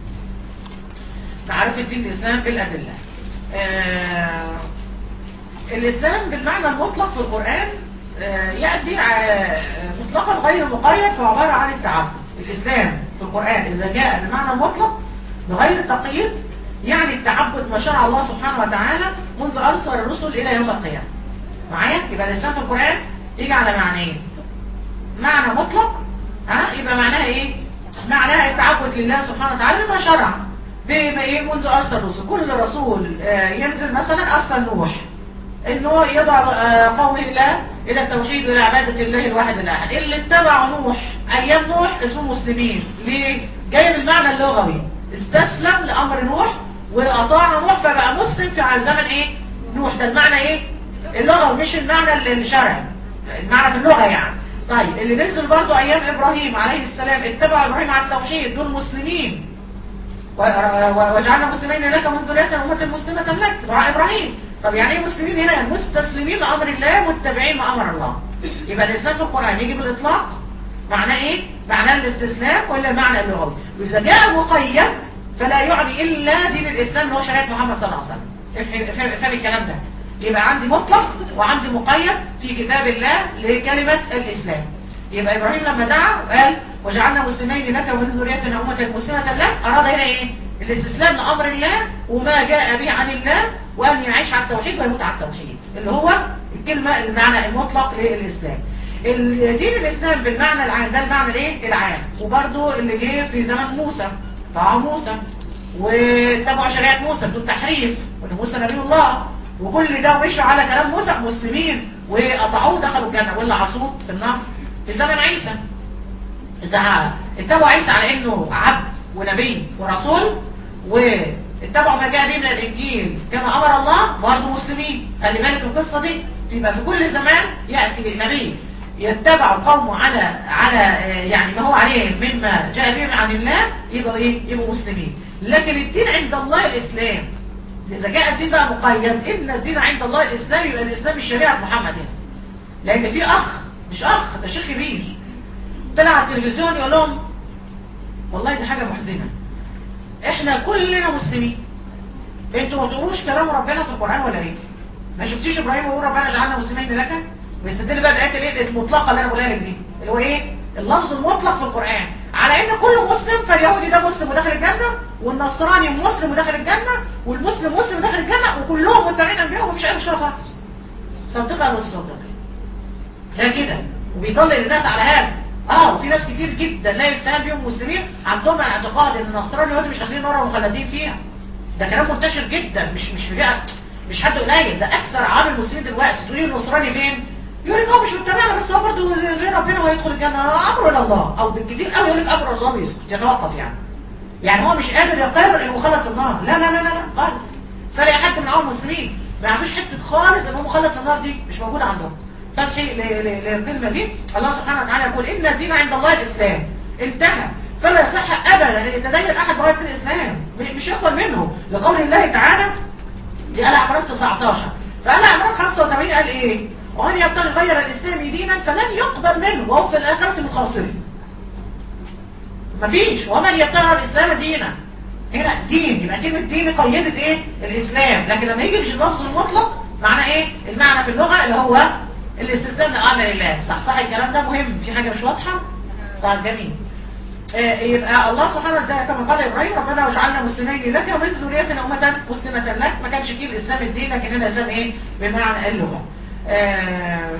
معرفة دين الإسلام بالأدلة آه الإسلام بالمعنى المطلق في القرآن آه، يأتي آه، مطلقا غير مقيد فهو عبارة عن التعبد الإسلام في القرآن إذا جاء بالمعنى المطلق بغير تقييد يعني التعبد ما شرع الله سبحانه وتعالى منذ أرسل الرسل إلى يوم القيامة معايا يبقى الإسلام في القرآن يجي على معنيين معنى مطلق ها يبقى معناها إيه معناها التعبد لله سبحانه وتعالى بما شرع بما إيه منذ أرسل الرسل كل رسول آه، ينزل مثلا أرسل نوح انه يضع آه، قومه الله الى التوحيد والى عبادة الله الواحد الاحد اللي اتبعوا نوح ايام نوح اسمه مسلمين ليه جاي من المعنى اللغوي استسلم لامر نوح واطاع نوح فبقى مسلم في زمن ايه نوح ده المعنى ايه اللغوي مش المعنى الشرعي المعنى في اللغة يعني طيب اللي نزل برضو ايام ابراهيم عليه السلام اتبع ابراهيم على التوحيد دول مسلمين و- و- وجعلنا مسلمين لك ومن ذريتنا أمة مسلمة لك دعاء إبراهيم طب يعني ايه مسلمين هنا مستسلمين لأمر الله متبعين ما أمر الله يبقى الإسلام في القرآن يجي بالإطلاق معناه إيه؟ معناه الاستسلام ولا معنى اللغوي وإذا جاء مقيد فلا يعني إلا دين الإسلام اللي هو شريعة محمد صلى الله عليه وسلم افهم افهم- افهم الكلام ده يبقى عندي مطلق وعندي مقيد في كتاب الله لكلمة الإسلام يبقى إبراهيم لما دعا قال وجعلنا مسلمين لك ومن ذريتنا أمة مسلمة لك أراد هنا إيه؟ الاستسلام لأمر الله وما جاء به عن الله وأن يعيش على التوحيد ويموت على التوحيد اللي هو الكلمة المعنى المطلق للإسلام الدين الإسلام بالمعنى العام ده المعنى الايه العام وبرضو اللي جه في زمن موسى طاعوا موسى واتبعوا شريعة موسى بدون تحريف وان موسى نبي الله وكل ده ومشوا على كلام موسى مسلمين وقطعوه دخلوا الجنة واللي عصوه في النار في زمن عيسى إذا اتبعوا عيسى على إنه عبد ونبي ورسول واتبعوا ما جاء به من الإنجيل كما أمر الله برضه مسلمين خلي بالك القصة دي يبقى في كل زمان يأتي نبي يتبع قومه على على يعني ما هو عليه مما جاء به عن الله يبقوا ايه يبقوا مسلمين لكن الدين عند الله الإسلام إذا جاء الدين بقى مقيد إن الدين عند الله الإسلام يبقى الإسلام الشريعة محمد هنا لأن في أخ مش أخ ده شيخ كبير طلع على التلفزيون يقول لهم والله دي حاجة محزنة احنا كلنا مسلمين انتوا ما تقولوش كلام ربنا في القرآن ولا ايه ما شفتيش ابراهيم ويقول ربنا جعلنا مسلمين لك ويستدل بقى بآيات الايه المطلقة اللي انا بقولها لك دي اللي هو ايه اللفظ المطلق في القرآن على ان كل مسلم فاليهودي ده مسلم وداخل الجنة والنصراني مسلم وداخل الجنة والمسلم مسلم وداخل الجنة وكلهم متبعين انبياء ومفيش اي مشكلة خالص صدقها ولا تصدقها لا كده وبيضل الناس على هذا اه وفي ناس كتير جدا لا يستهان بيهم مسلمين عندهم اعتقاد ان النصراني واليهودي مش داخلين نار ومخلدين فيها ده كلام منتشر جدا مش مش فئه مش حد قليل ده اكثر عامل المسلمين دلوقتي تقولي النصراني فين يقول لك هو مش متبعنا بس هو برضه غير ربنا وهيدخل الجنه امر الى الله او بالكثير قوي يقول لك امر الله بيسكت يتوقف يعني يعني هو مش قادر يقرر انه مخلد في النار لا لا لا لا, لا خالص سالي حد من عوام المسلمين ما يعرفوش حته خالص ان هو مخلد في النار دي مش موجوده عندهم فتحي للكلمه دي الله سبحانه وتعالى يقول ان الدين عند الله الاسلام انتهى فلا يصح ابدا ان يتدين احد بغير الاسلام مش يقبل منه لقول الله تعالى دي قال عمران 19 فقال عمران 85 قال ايه ومن يبتغي غير الاسلام دينا فلن يقبل منه وهو في الاخره من الخاسرين مفيش ومن يبتغي الاسلام دينا هنا دين يبقى كلمه دين قيدت ايه الاسلام لكن لما يجي مش اللفظ المطلق معناه ايه المعنى في اللغه اللي هو الاستسلام لامر الله صح صح الكلام ده مهم في حاجه مش واضحه طيب جميل يبقى الله سبحانه وتعالى كما قال ابراهيم ربنا واجعلنا مسلمين لك ومن ذريتنا امه مسلمه لك ما كانش فيه الاسلام الدين لكن هنا الاسلام ايه بمعنى اللغه آه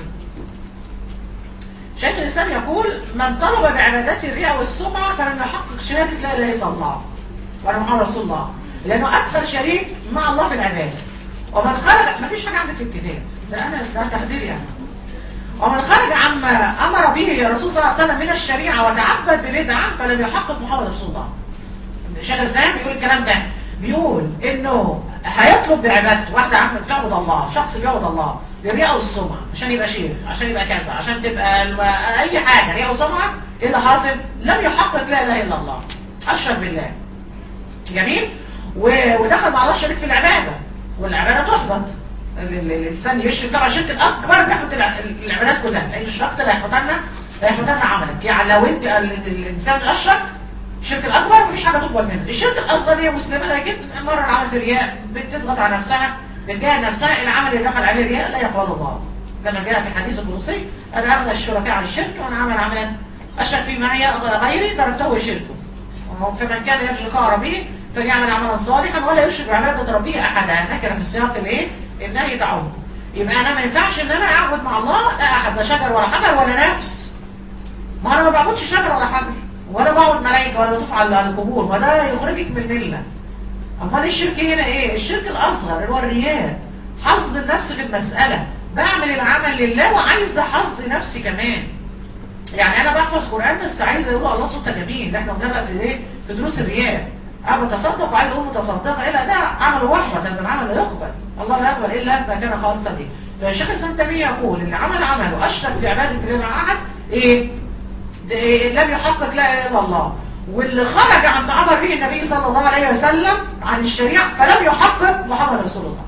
شيخ الاسلام يقول من طلب بعبادات الرياء والسمعه فلم يحقق شهاده لا اله الا الله وانا محمد رسول الله لانه ادخل شريك مع الله في العباده ومن خرج ما فيش حاجه عندك في الكتاب ده انا ده تحذير يعني ومن خرج عما أمر به الرسول صلى الله عليه وسلم من الشريعة وتعبد ببدعة فلم يحقق محمد رسول الله شيخ الإسلام بيقول الكلام ده بيقول إنه هيطلب بعبادته واحدة عم بتعبد الله شخص بيعبد الله بالرياء والسمعة عشان يبقى شيخ عشان يبقى كذا عشان تبقى أي حاجة رياء وسمعة إيه اللي حاصل لم يحقق لا إله إلا الله أشرك بالله جميل ودخل مع الله شريك في العبادة والعبادة تحبط الانسان يشرك طبعا الشرك الاكبر بيحبط العبادات كلها لان الشرك لا يحبطنا لا يحبطنا عملك يعني لو انت الانسان اشرك الشرك الاكبر مفيش حاجه تقبل منه الشرك الاصغر هي مسلمه لكن مره العمل في رياء بتضغط على نفسها بتجاهد نفسها العمل اللي دخل عليه رياء لا يقبل الله كما جاء في الحديث القدسي انا اغنى الشركاء عن الشرك وانا عمل عملا اشرك فيه معي غيري تركته وشركه فمن كان يرجو لقاء ربه فليعمل عملا صالحا ولا يشرك بعباده ربه احدا نكره في السياق الايه النهي تعود يبقى انا ما ينفعش ان انا اعبد مع الله لا احد لا شجر ولا حجر ولا نفس ما انا ما بعبدش شجر ولا حجر ولا بعبد ملائكه ولا بطوف على القبور وده يخرجك من المله امال الشرك هنا ايه الشرك الاصغر اللي هو الرياء حظ النفس في المساله بعمل العمل لله وعايز حظ نفسي كمان يعني انا بحفظ قران بس عايز اقول الله صوتها جميل اللي احنا قلنا في ايه في دروس الرياء انا متصدق وعايز اقول متصدقه الا ده عمل وحده هذا العمل لا يقبل الله لا يقبل الا ما كان خالصا ليه فالشيخ الاسلام تيميه يقول ان عمل عمله اشرك في عباده الله مع احد ايه, إيه لم يحقق لا اله الا الله واللي خرج عما امر به النبي صلى الله عليه وسلم عن الشريعه فلم يحقق محمد رسول الله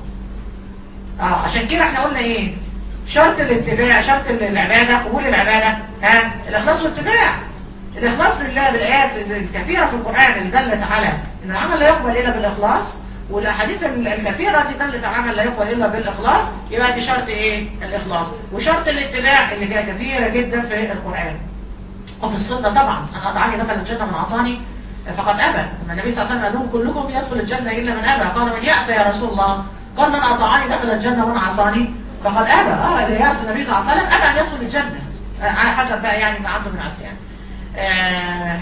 اه عشان كده احنا قلنا ايه شرط الاتباع شرط العباده قبول العباده ها الاخلاص والاتباع الإخلاص لله بالآيات الكثيرة في القرآن اللي دلت على أن العمل لا يقبل إلا بالإخلاص والأحاديث الكثيرة التي دلت على العمل لا يقبل إلا بالإخلاص يبقى دي شرط إيه؟ الإخلاص وشرط الاتباع اللي هي كثيرة جدا في القرآن وفي السنة طبعا أنا أدعاني دخل الجنة من عصاني فقد أبى لما النبي صلى الله عليه وسلم قال لهم كلكم يدخل الجنة إلا من أبى قال من يأتى يا رسول الله قال من أطاعني دخل الجنة ومن عصاني فقد أبى اه اللي يأس النبي صلى الله عليه وسلم أبى أن يدخل الجنة على حسب بقى يعني ما عنده من عصيان آه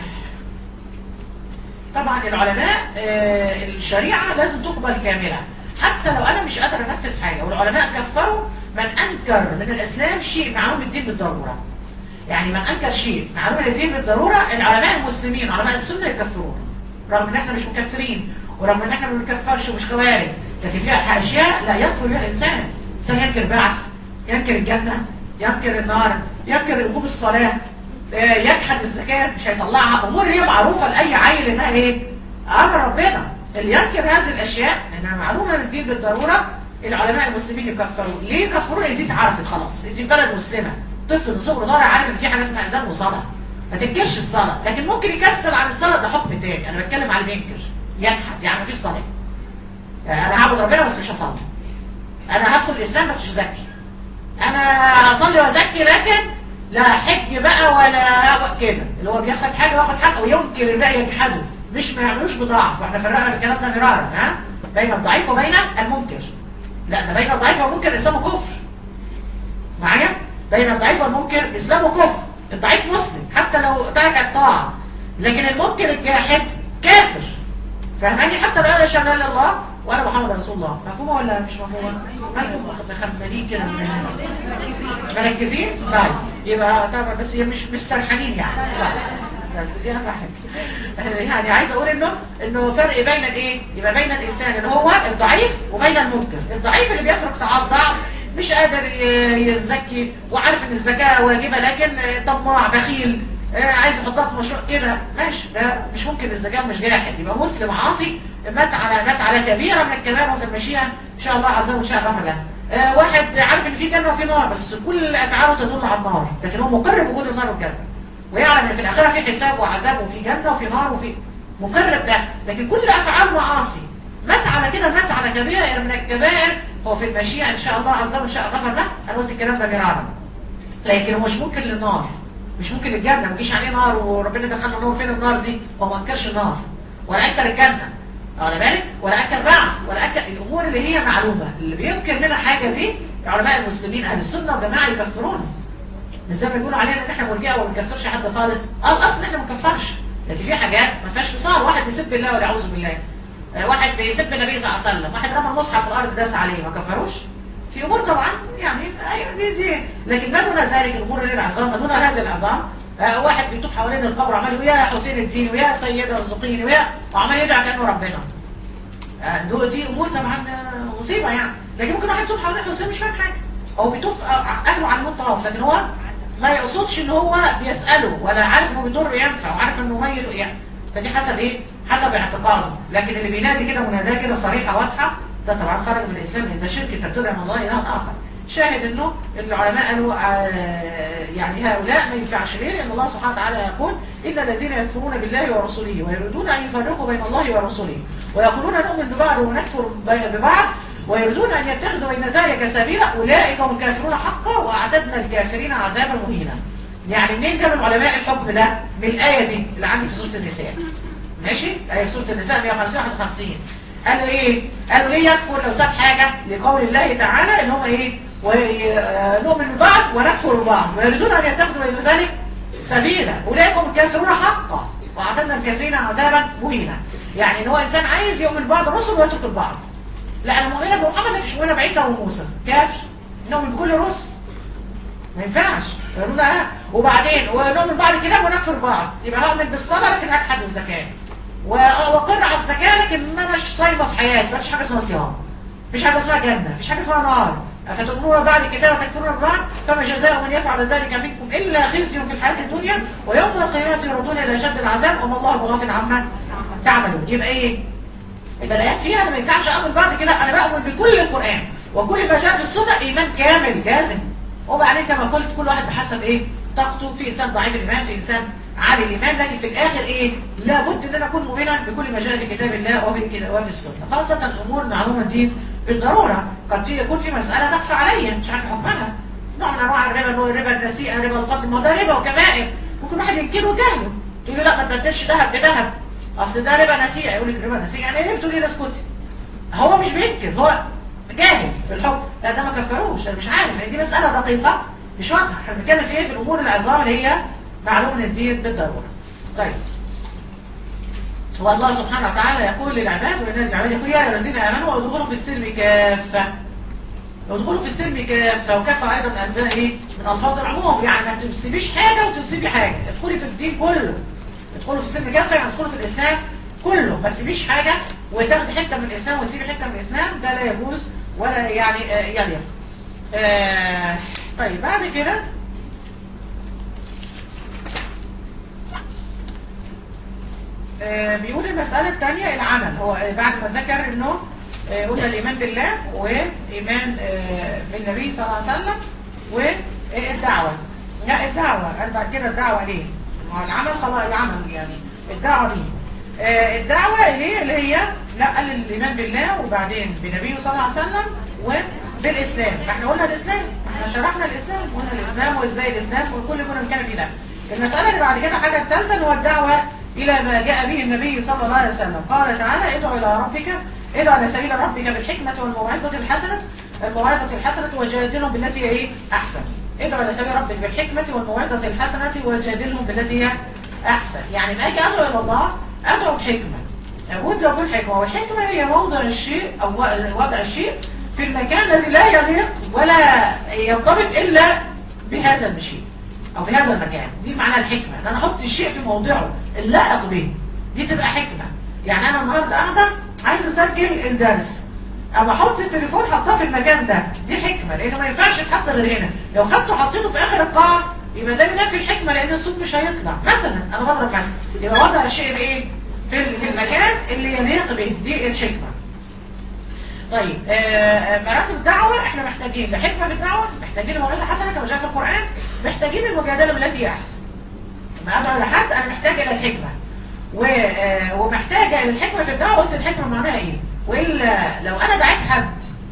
طبعا العلماء آه الشريعة لازم تقبل كاملة حتى لو أنا مش قادر أنفذ حاجة والعلماء كفروا من أنكر من الإسلام شيء معلوم الدين بالضرورة يعني من انكر شيء معلوم الدين بالضروره العلماء المسلمين علماء السنه يكفرون رغم ان احنا مش مكفرين ورغم ان احنا ما بنكفرش ومش خوارج لكن فيها اشياء لا يكفر بها الانسان الانسان ينكر بعث ينكر الجنه ينكر النار ينكر وجوب الصلاه آه، يجحد الزكاه مش هيطلعها امور هي معروفه لاي عيل انها ايه امر ربنا اللي ينكر هذه الاشياء انها معلومه للدين بالضروره العلماء المسلمين يكفرون ليه يكفرون ان دي اتعرفت خلاص دي بلد مسلمه طفل من صغره ضارع عارف ان في حاجه اسمها اذان وصلاه ما تنكرش الصلاه لكن ممكن يكسل عن الصلاه ده حكم تاني انا بتكلم على اللي بينكر يجحد يعني مفيش صلاه يعني انا هعبد ربنا بس مش هصلي انا هدخل الاسلام بس مش زكي انا هصلي وازكي لكن لا حج بقى ولا كده اللي هو بياخد حاجه وياخد حقه وينكر الباقي يجحده مش ما يعملوش بضاعف واحنا فرقنا الكلام ده مرارا ها بين الضعيف وبين المنكر لا ده بين الضعيف والمنكر اسلامه كفر معايا بين الضعيف والمنكر اسلامه كفر الضعيف مسلم حتى لو ترك الطاعه لكن المنكر الجاحد كافر فاهماني حتى لو لا شغال الله وانا محمد رسول الله مفهومه ولا مش مفهومه مالكم مخبلين كده مركزين طيب يبقى طبعا بس هي مش مش سرحانين يعني طيب. بس دي اهم حاجه يعني عايز اقول انه انه فرق بين الايه يبقى بين الانسان اللي هو الضعيف وبين المنكر الضعيف اللي بيترك طاعات ضعف مش قادر يزكي وعارف ان الزكاه واجبه لكن طماع بخيل عايز يحطها في مشروع كده ماشي ده مش ممكن الزكاه مش جاحد يبقى مسلم عاصي مات على مات على كبيره من الكبائر وفي المشيئه ان شاء الله عذبه ان شاء الله له آه واحد عارف ان في جنه وفي نار بس كل افعاله تدل على النار لكن هو مقر بوجود النار والجنه ويعلم ان في الاخره في حساب وعذاب وفي جنه وفي نار وفي مقر بده لكن كل افعاله معاصي مات على كده مات على كبيره من الكبائر هو في المشيئه ان شاء الله عذبه ان شاء الله غفر له انا قلت الكلام ده مرارا لكن هو مش ممكن للنار مش ممكن الجنة ما تجيش عليه نار وربنا دخلنا نور فين النار دي هو ما انكرش النار ولا انكر الجنة واخد بالك ولا انكر بعث ولا انكر الامور اللي هي معلومة اللي بينكر منها حاجة دي علماء المسلمين اهل السنة والجماعة يكفرون مش زي ما بيقولوا علينا ان احنا مرجئه وما بنكفرش حد خالص اه الاصل احنا ما بنكفرش لكن في حاجات ما فيهاش فصال واحد بيسب الله ولا اعوذ بالله آه واحد بيسب النبي صلى الله عليه وسلم واحد رمى المصحف في الارض داس عليه ما كفروش في امور طبعا يعني ايوه دي دي لكن ما دون ذلك الامور اللي العظام ما دون هذه العظام آه واحد بيطوف حوالين القبر عمال يقول يا حسين الدين ويا سيدة ارزقيني ويا وعمال يدعي كانه ربنا آه دول دي امور طبعا مصيبه يعني لكن ممكن واحد يطوف حوالين حسين مش فاهم حاجه او بيطوف اهله على المطاف لكن هو ما يقصدش ان هو بيساله ولا عارف انه بيضر ينفع وعارف انه ميت يعني فدي حسب ايه حسب اعتقاده لكن اللي بينادي كده مناداه كده صريحه واضحه ده طبعا خرج من الاسلام لان ده شرك انت بتدعي من الله اله اخر شاهد انه العلماء قالوا يعني هؤلاء ما ينفعش ليه لان الله سبحانه وتعالى يقول ان الذين يكفرون بالله ورسوله ويريدون ان يفرقوا بين الله ورسوله ويقولون نؤمن ببعض ونكفر ببعض ويريدون ان يتخذوا بين ذلك سبيلا اولئك هم الكافرون حقا واعتدنا الكافرين عذابا مهينا يعني منين جاب العلماء الحكم ده من الايه دي اللي عندي في سوره النساء ماشي ايه في سوره النساء 150 51 قالوا ايه قالوا ليه يكفر لو ساب حاجه لقول الله تعالى ان هم ايه ونؤمن ببعض ونكفر ببعض ويريدون ان يتخذوا بين ذلك سبيلا اولئك هم الكافرون حقا واعتدنا الكافرين عذابا مهينا يعني ان هو انسان عايز يؤمن ببعض الرسل ويترك البعض لا انا مؤمنه بمحمد لكن مش مؤمنه بعيسى وموسى كافر نؤمن بكل الرسل ما ينفعش يقولون اه وبعدين ونؤمن بعد كده ونكفر بعض يبقى هؤمن بالصلاه لكن اجحد الزكاه واقر على الزكاه لكن انا مش صايمه في حياتي مفيش حاجه اسمها صيام مفيش حاجه اسمها جنه مفيش حاجه اسمها نار فتؤمنون بعد كده وتكفرون بعض فما جزاء من يفعل ذلك منكم الا خزي في الحياه الدنيا ويوم القيامه يردون الى اشد العذاب وما الله بغافل عما تعملون يبقى ايه يبقى الايات فيها انا ما ينفعش اؤمن بعد كده انا بؤمن بكل القران وكل ما جاء في السنه ايمان كامل جازم وبعدين كما قلت كل واحد بحسب ايه طاقته في انسان ضعيف الايمان في انسان عالي الايمان لكن في الاخر ايه لابد ان انا اكون مؤمنا بكل ما جاء في كتاب الله وفي وفي السنه خاصه الامور معلومه الدين بالضروره قد يكون في مساله تخفى عليا مش عارف حكمها نوع من انواع الربا اللي هو ربا النسيئه ربا الفضل ما هو ده ربا وكبائر ممكن واحد ينكره جهله تقول له لا ما تبدلش ذهب بذهب اصل ده ربا نسيئه يقول لك ربا نسيئه يعني ليه بتقولي ده اسكتي هو مش بينكر هو جاهل في الحكم لا ده ما كفروش انا مش عارف دي مساله دقيقه مش واضحه احنا بنتكلم في ايه في الامور العظام اللي هي معلوم الدين بالضروره طيب هو الله سبحانه وتعالى يقول للعباد وإن العباد يقول يا الذين آمنوا ادخلوا في السلم كافة ادخلوا في السلم كافة وكافة أيضا أجزاء إيه من الفاظ العموم يعني ما تسيبيش حاجه وتسيبي حاجه ادخلي في الدين كله ادخلوا في السلم كافه يعني ادخلوا في الاسلام كله ما تسيبيش حاجه وتاخدي حته من الاسلام وتسيبي حته من الاسلام ده لا يجوز ولا يعني آه، يليق آه، طيب بعد كده آه، بيقول المسألة الثانية العمل هو آه، بعد ما ذكر انه آه، قلنا الإيمان بالله وإيمان آه، بالنبي صلى الله عليه وسلم والدعوة لا الدعوة قال بعد كده الدعوة ليه؟ ما هو العمل خلاص العمل يعني الدعوة ليه؟ آه، الدعوة ليه اللي هي لا قال الإيمان بالله وبعدين بنبيه صلى الله عليه وسلم وبالإسلام احنا قلنا الإسلام احنا شرحنا الإسلام قلنا الإسلام وإزاي الإسلام وكل كنا بنتكلم فيه ده المسألة اللي بعد كده حاجة الثالثة اللي هو الدعوة إلى ما جاء به النبي صلى الله عليه وسلم قال تعالى ادعو إلى ربك ادعو إلى سبيل ربك بالحكمة والموعظة الحسنة الموعظة الحسنة وجادلهم بالتي هي إيه؟ أحسن ادعو إلى سبيل ربك بالحكمة والموعظة الحسنة وجادلهم بالتي هي أحسن يعني ما أجي أدعو إلى الله أدعو بحكمة وادعو بالحكمة والحكمة هي موضع الشيء أو وضع الشيء في المكان الذي لا يليق ولا يرتبط إلا بهذا الشيء او في هذا المكان دي معناها الحكمة ان انا احط الشيء في موضعه اللائق به دي تبقى حكمة يعني انا النهارده قاعده عايز اسجل الدرس اما احط التليفون حطاه في المكان ده دي حكمة لانه ما ينفعش يتحط غير هنا لو خدته حطيته في اخر القاعة يبقى ده بينافي الحكمة لان الصوت مش هيطلع مثلا انا بضرب مثلا يبقى وضع الشيء بايه في في المكان اللي يليق به دي الحكمة طيب آه، مراتب الدعوة احنا محتاجين لحكمة في الدعوة محتاجين لموعظة حسنة كما جاء في القرآن محتاجين المجادلة بالتي هي احسن لما ادعو لحد انا محتاج الى الحكمة و... آه، ومحتاجة الى الحكمة في الدعوة قلت الحكمة معناها ايه والا لو انا دعيت حد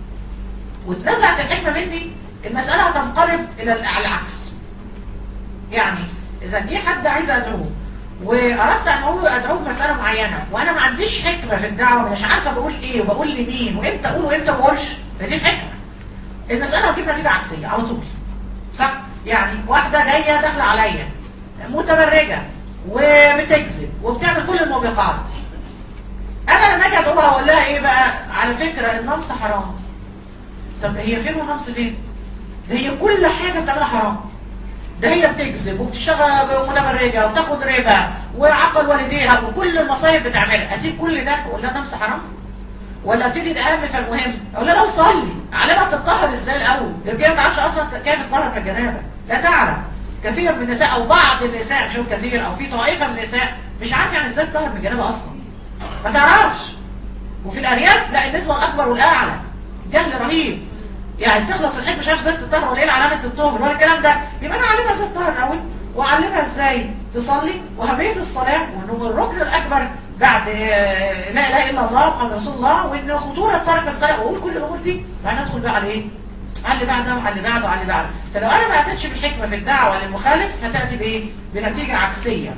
واتنزعت الحكمة مني المسألة هتنقلب الى على العكس يعني اذا جه حد عايز ادعوه واردت ان اقول ادعوه بمساله معينه وانا ما عنديش حكمه في الدعوه مش عارفه بقول ايه وبقول لمين وامتى اقول وامتى ما اقولش فدي الحكمه المساله هتجيب نتيجه عكسيه على طول صح يعني واحده جايه داخله عليا متبرجه وبتكذب وبتعمل كل الموبقات انا لما اجي ادعوها اقول لها ايه بقى على فكره النمس حرام طب هي فين النمس فين ده هي كل حاجه بتعملها حرام ده هي بتكذب وبتشتغل متبرجة وبتاخد ربا وعقل والديها وكل المصايب بتعملها اسيب كل ده واقول لها نمس حرام ولا ابتدي اهم فالمهم اقول لها لو صلي علمها تتطهر ازاي الاول الرجاله ما تعرفش اصلا كيف تطهر من الجنابه لا تعرف كثير من النساء او بعض النساء مش هو كثير او في طائفه من النساء مش عارف يعني ازاي تطهر من الجنابه اصلا ما تعرفش وفي الارياف لا النسبه الاكبر والاعلى جهل رهيب يعني تخلص الحج مش عارف ازاي تطهر ولا ايه علامه الطهر ولا الكلام ده يبقى انا اعلمها ازاي تطهر الاول واعلمها ازاي تصلي وهميه الصلاه وانه الركن الاكبر بعد آه، لا اله الا الله محمد رسول الله وان خطوره ترك الصلاه واقول كل الامور دي بعدين ندخل بقى على ايه؟ على اللي بعده وعلى اللي بعده وعلى اللي بعده فلو انا ما اتيتش بالحكمه في الدعوه للمخالف هتاتي بايه؟ بنتيجه عكسيه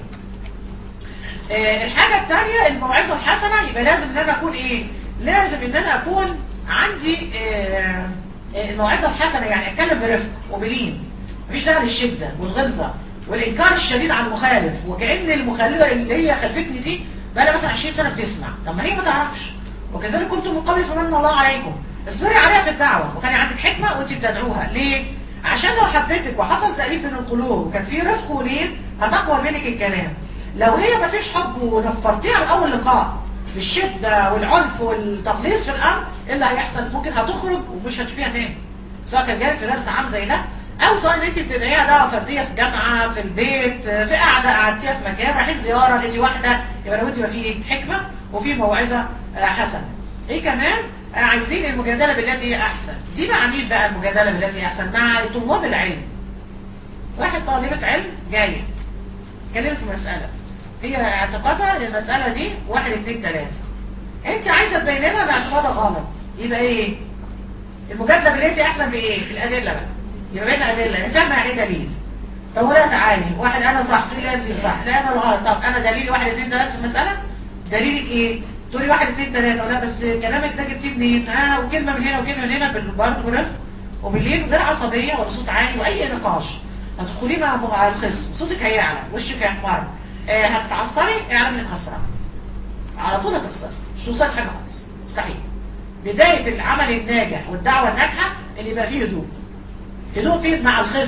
آه، الحاجة الثانية الموعظة الحسنة يبقى لازم ان انا اكون ايه لازم ان انا اكون عندي آه، آه، الموعظة الحسنة يعني اتكلم برفق وبلين مفيش داعي للشدة والغلظة والانكار الشديد على المخالف وكأن المخالفة اللي هي خلفتني دي بقى لها مثلا 20 سنة بتسمع طب ما هي ما تعرفش وكذلك كنتم من قبل فمن الله عليكم اصبري عليها في الدعوة وكان عندك حكمة وانت بتدعوها ليه؟ عشان لو حبيتك وحصل تأليف بين القلوب وكان في رفق ولين هتقوى بينك الكلام لو هي ما فيش حب ونفرتيها من اول لقاء بالشدة والعنف والتقليص في الامر ايه اللي هيحصل ممكن هتخرج ومش هتشوفيها تاني سواء كان جاي في درس عام زي ده او سواء ان انت بتدعيها دعوه فرديه في جامعه في البيت في قاعده قعدتيها في مكان رايحين زياره لقيتي واحده يبقى لو انت يبقى في حكمه وفي موعظه آه، حسنه ايه كمان آه، عايزين المجادله بالتي هي احسن دي مع مين بقى المجادله بالتي هي احسن مع طلاب العلم واحد طالبه علم جايه اتكلمت في مساله هي اعتقادها ان المساله دي واحد اتنين تلاته انت عايزه تبين لها ان اعتقادها غلط يبقى ايه المجادله بالتي احسن بايه بالادله بقى يبقى بين ادله يعني فاهمه يعني ايه دليل طب ولا تعالي واحد انا صح تقولي لا انت صح لا انا الغلط طب انا دليلي واحد اتنين تلاته في المساله دليلك ايه تقولي واحد اتنين تلاته لا بس كلامك ده جبتيه منين اه وكلمه من هنا وكلمه من هنا بال- برضه برفق وبالليل غير عصبيه ولا صوت عالي واي نقاش هتدخليه مع مع الخصم صوتك هيعلى وشك هيحمر آه هتتعصري اعلم انك خسران على طول هتخسر مش توصل حاجه خالص مستحيل بدايه العمل الناجح والدعوه الناجحه اللي يبقى فيه هدوء هدوء فيه مع الخصم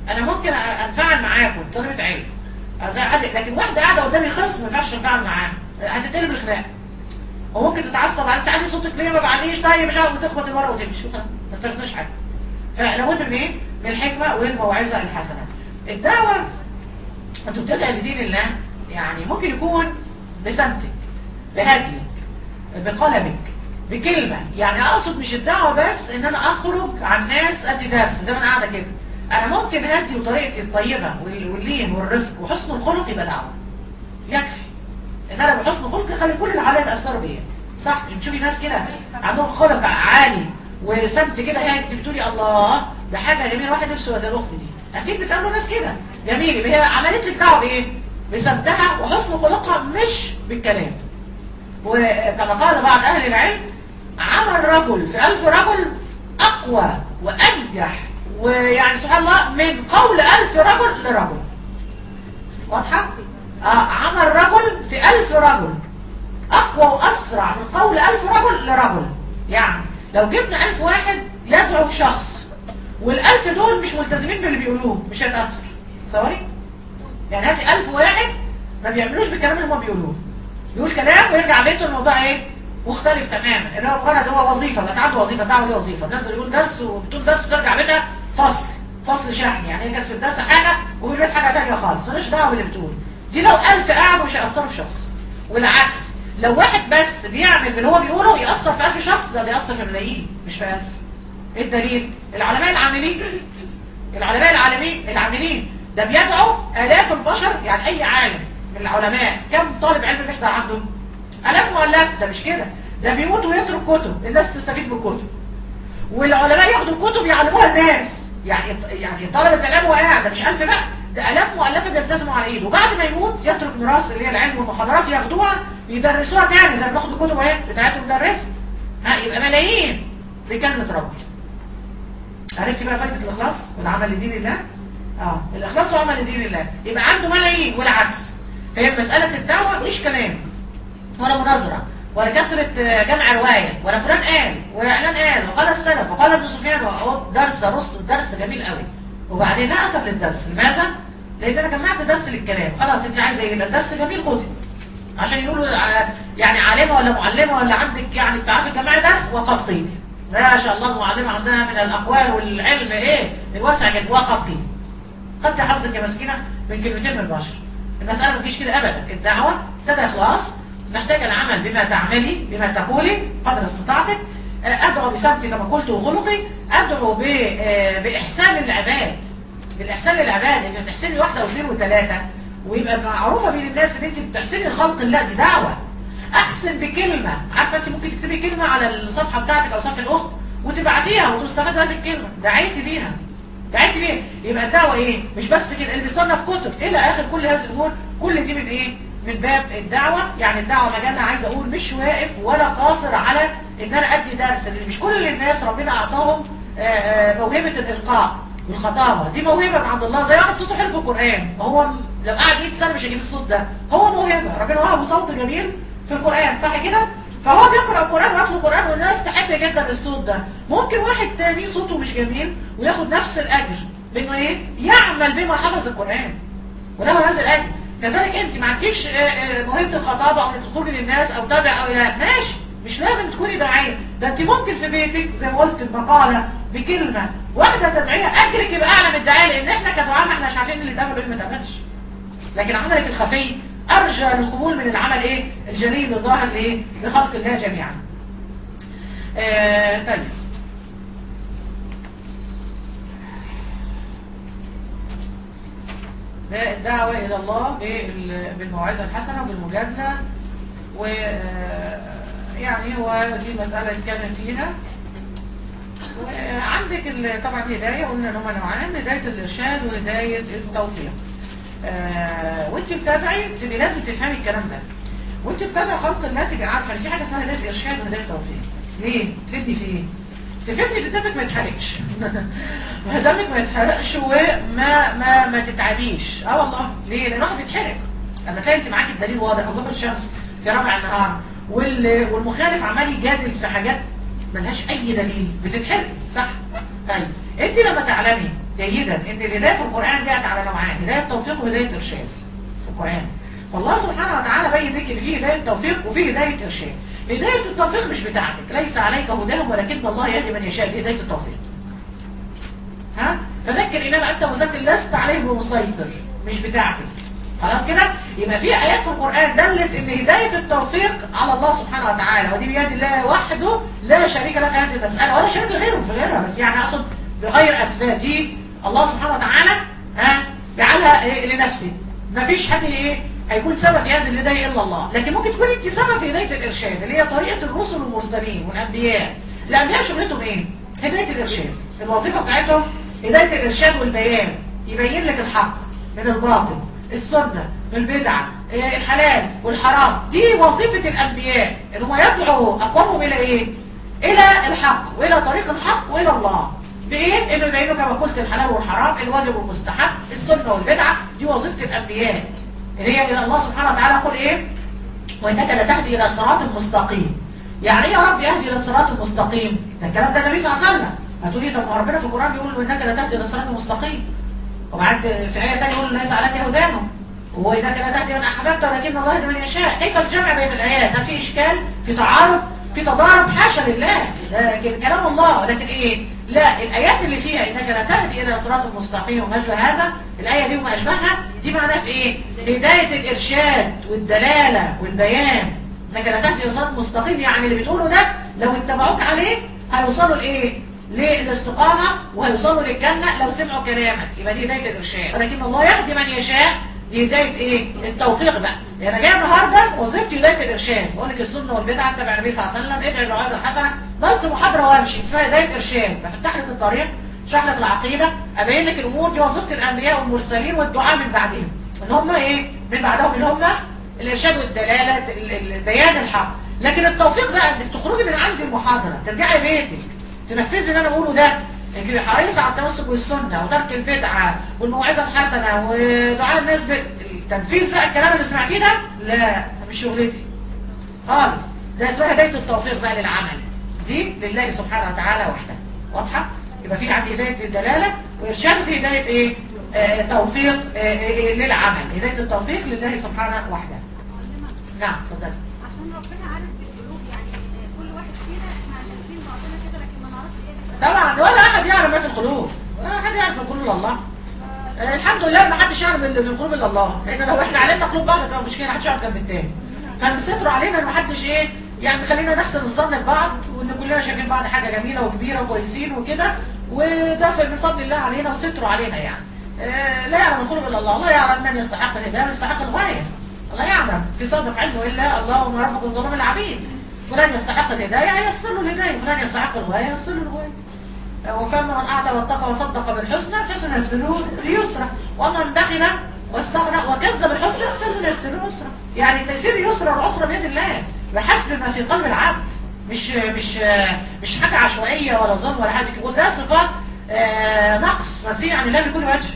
انا ممكن أ- انفعل معاكم طالبه علم أزعل- لكن واحده قاعده قدامي خصم ما ينفعش انفعل معاها هتتقلب الخناقه وممكن تتعصب على انت عندي صوتك ليه ما بعليش طيب مش عاوز تخبط المره وتمشي وخلاص. ما استفدناش حاجه فلابد من ايه من الحكمه والموعظه الحسنه الدعوه انت بتدعي لدين الله يعني ممكن يكون بسمتك بهديك بقلمك بكلمة يعني اقصد مش الدعوة بس ان انا اخرج عن ناس ادي درس زي ما انا قاعدة كده انا ممكن هدي وطريقتي الطيبة وال- واللين والرفق وحسن الخلق يبقى دعوة يكفي ان انا بحسن خلقي خلي كل اللي حواليا يتاثروا بيا صح مش بتشوفي ناس كده عندهم خلق عالي وسمت كده هي انت بتقولي الله ده حاجه جميله واحد نفسه زي الاخت دي اكيد بتقابلوا ناس كده جميل هي عملت لك دعوه بايه بسمتها وحسن خلقها مش بالكلام وكما قال بعض اهل العلم عمل رجل في ألف رجل اقوى وانجح ويعني سبحان الله من قول ألف رجل لرجل واضحة؟ آه عمل رجل في ألف رجل أقوى وأسرع من قول ألف رجل لرجل يعني لو جبنا ألف واحد يدعو شخص والألف دول مش ملتزمين باللي بيقولوه مش هيتأثر تصوري؟ يعني هاتي ألف واحد ما بيعملوش بالكلام اللي هم بيقولوه يقول كلام ويرجع بيته الموضوع ايه؟ مختلف تماما اللي هو مجرد هو وظيفة بقت عنده وظيفة دعوة ليه وظيفة الناس يقول درس وبتقول درس وترجع بيتها فصل فصل شحن يعني هي كانت في الدرس حاجة وفي البيت حاجة تانية خالص ماليش دعوة باللي بتقول دي لو ألف قعدوا مش هيأثروا في شخص والعكس لو واحد بس بيعمل باللي هو بيقوله يأثر في ألف شخص ده بيأثر في ملايين مش في ألف ايه الدليل؟ العلماء العاملين العلماء العالمين العاملين ده بيدعو آلاف البشر يعني أي عالم من العلماء كم طالب علم بيحضر عنده؟ آلاف مؤلف ده مش كده ده بيموت ويترك كتب الناس تستفيد من الكتب والعلماء ياخدوا الكتب يعلموها الناس يعني يعني طلبة العلم هو قاعد ده مش ألف لا ده آلاف مؤلفة بيلتزموا على إيده وبعد ما يموت يترك ميراث اللي هي العلم والمحاضرات ياخدوها يدرسوها تاني زي ما بياخدوا الكتب اهي بتاعتهم مدرس ها يبقى ملايين بكلمة رب عرفتي بقى فايدة الإخلاص والعمل لدين الله؟ اه الإخلاص وعمل لدين الله يبقى عنده ملايين والعكس فهي مسألة الدعوة مش كلام ولا مناظرة ولا كثرة جمع رواية ولا فلان قال وعلان قال وقال السلف وقال ابن سفيان وهو درس نص درس جميل قوي وبعدين أقف للدرس لماذا؟ لأن أنا جمعت درس للكلام خلاص أنت عايزة إيه؟ يبقى الدرس جميل خدي عشان يقولوا ع- يعني عالمة ولا معلمة ولا عندك يعني بتعرفي تجمعي درس وقفتي ما شاء الله المعلمة عندها من الأقوال والعلم إيه الواسع جدا وقفتي خدت حظك يا مسكينة من كلمتين من البشر المسألة مفيش كده أبدا الدعوة ابتدى إخلاص نحتاج العمل بما تعملي بما تقولي قدر استطاعتك آه، أدعو بسمتي كما قلت وخلقي أدعو ب- آه، بإحسان العباد بالإحسان للعباد أنت بتحسني واحدة واثنين وثلاثة ويبقى معروفة بين الناس ان انت بتحسني الخلق الله دي دعوة احسن بكلمة عارفة انت ممكن تكتبي كلمة على الصفحة بتاعتك او صفحة الاخت وتبعتيها وتستفاد هذه الكلمة دعيتي بيها دعيتي بيها يبقى الدعوة ايه مش بس كده اللي بيصنف كتب الى اخر كل هذه الامور كل دي من ايه من باب الدعوة يعني الدعوة مجالنا عايز اقول مش واقف ولا قاصر على ان انا ادي درس اللي مش كل الناس ربنا اعطاهم آه، آه، موهبة الالقاء والخطابة دي موهبة من عند الله زي واحد صوته حلو في القرآن هو م- لو قعد 100 سنة مش هيجيب الصوت ده هو موهبة ربنا وهبه صوت جميل في القرآن صح كده فهو بيقرأ القرآن ويتلو القرآن والناس تحب جدا الصوت ده ممكن واحد تاني صوته مش جميل وياخد نفس الأجر بانه ايه يعمل بما حفظ القرآن وله هذا الأجر كذلك انت ما عندكيش آه، آه، موهبة الخطابة او انك تخرجي للناس او تابع او لا ماشي مش لازم تكوني داعية ده انت ممكن في بيتك زي ما قلت المقالة بكلمة واحدة تدعية اجرك يبقى اعلى من الدعاية لان احنا كدعاء ما احناش عارفين اللي اتقبل واللي ما اتقبلش لكن عملك الخفي ارجى للقبول من العمل ايه الجليل اللي ظاهر لايه لخلق الله جميعا آه طيب ده الدعوة إلى الله بال- بالموعظة الحسنة وبالمجادلة و آه، يعني هو دي مسألة نتكلم فيها وعندك ال- طبعا هداية قلنا ان هما نوعان هداية الإرشاد وهداية التوفيق آه، وانت بتابعي تبقي لازم تفهمي الكلام ده وانت بتابعي خلق الله تبقي عارفة ان في حاجة اسمها هداية إرشاد وهداية توفيق ليه؟ تفيدني في ايه؟ تفيدني في دمك ما يتحرقش دمك ما يتحرقش وما ما ما تتعبيش اه والله ليه؟ لان الواحد بيتحرق لما تلاقي انت معاكي الدليل واضح وضوح الشمس في ربع النهار وال- والمخالف عمال يجادل في حاجات ملهاش اي دليل بتتحرق صح؟ طيب انت لما تعلمي جيدا ان الهدايه في القران جاءت على نوعين هدايه توفيق وهدايه ارشاد في القران فالله سبحانه وتعالى بين لك ان في هدايه توفيق وفي هدايه ارشاد هدايه التوفيق مش بتاعتك ليس عليك هداهم ولكن الله يهدي من يشاء دي هدايه التوفيق ها فذكر انما انت مذكر لست عليه بمسيطر مش بتاعتك خلاص كده يبقى في ايات في القران دلت ان هدايه التوفيق على الله سبحانه وتعالى ودي بيد الله وحده لا شريك له في هذه المساله ولا شريك غيره في غيرها بس يعني اقصد بغير اسباب دي الله سبحانه وتعالى ها جعلها إيه لنفسه مفيش حد ايه هيكون سبب في هذه الهدايه الا الله لكن ممكن تكون انت سبب في هدايه الارشاد اللي هي طريقه الرسل والمرسلين والانبياء الانبياء شغلتهم ايه هدايه الارشاد الوظيفه بتاعتهم هدايه الارشاد والبيان يبين لك الحق من الباطل السنه من البدعه إيه الحلال والحرام دي وظيفه الانبياء ان هم يدعوا اقوامهم الى ايه الى الحق والى طريق الحق والى الله بايه انه يبينوا كما قلت الحلال والحرام الواجب والمستحب السنه والبدعه دي وظيفه الانبياء اللي هي الى الله سبحانه وتعالى يقول ايه وانك لتهدي الى صراط مستقيم يعني ايه يا رب يهدي الى صراط مستقيم ده الكلام ده النبي صلى الله عليه وسلم هتقولي طب ما ربنا في القران بيقول وانك لتهدي الى صراط مستقيم وبعد في ايه ثانيه يقول ليس عليك هداهم وانك لا تهدي من احببت ولكن الله يهدي من يشاء كيف الجمع بين الايات هل في اشكال في تعارض في تضارب حاشا لله لكن كلام الله لكن ايه لا الايات اللي فيها انك لا تهدي الى صراط مستقيم وما اشبه هذا الايه دي وما اشبهها دي معناها في ايه هدايه الارشاد والدلاله والبيان انك لا تهدي الى صراط مستقيم يعني اللي بتقوله ده لو اتبعوك عليه هيوصلوا لايه للاستقامه وهيوصلوا للجنه لو سمعوا كلامك يبقى دي هدايه الارشاد ولكن الله يهدي من يشاء دي بدايه ايه التوفيق بقى يعني انا جاي النهارده وظيفتي بدايه الارشاد بقول لك السنه والبدعه تبع النبي صلى الله عليه وسلم ادعي بالعوائز الحسنه بلت محاضره وامشي اسمها بدايه ارشاد بفتح لك الطريق اشرح لك العقيده ابين لك الامور دي وظيفه الانبياء والمرسلين والدعاء من بعدهم ان هم ايه من بعدهم اللي هم الارشاد والدلاله البيان الحق لكن التوفيق بقى انك تخرجي من عندي المحاضره ترجعي بيتك تنفذي اللي انا بقوله ده انك حريصه على التمسك بالسنه وترك البدعه والموعظه الحسنه ودعاء الناس بالتنفيذ بقى الكلام اللي سمعتيه ده لا مش شغلتي خالص ده اسمها هدايه التوفيق بقى للعمل دي لله سبحانه وتعالى وحده واضحه يبقى في عندي هدايه الدلاله وارشاد في هدايه ايه آه توفيق آه آه للعمل هدايه التوفيق لله سبحانه وحده نعم اتفضلي عشان ربنا عارف بالقلوب يعني كل واحد فينا احنا شايفين بعضنا كده لكن ما نعرفش ايه طبعا ولا احد يعلم ما في القلوب ولا احد يعرف القلوب الا الله آه الحمد لله ما حدش يعلم اللي في القلوب الا الله لان لو احنا علمنا قلوب بعض تبقى مشكله محدش يعرف جنب التاني فنستر علينا ان ما حدش ايه يعني خلينا نحسن الظن ببعض وان كلنا شايفين بعض حاجه جميله وكبيره وكويسين وكده وده من فضل الله علينا وستره علينا يعني آه لا يعلم القلوب الا الله الله يعلم من يستحق الهدايه ويستحق الغايه الله يعلم في سابق علمه الا الله وما ربكم ظلم العبيد فلان يستحق الهدايه هيصل له الهدايه فلان يستحق الغايه هيصل له الغايه وفما من أعلى واتقى وصدق بالحسنى فسن يسره ليسرى ومن دخل واستغنى وكذب الحسنى فسن يسره يسرى يعني تيسير اليسرى والعسرى بيد الله بحسب ما في قلب العبد مش مش مش حاجه عشوائيه ولا ظلم ولا حاجه يقول ده صفات آه نقص ما في يعني لا بكل وجه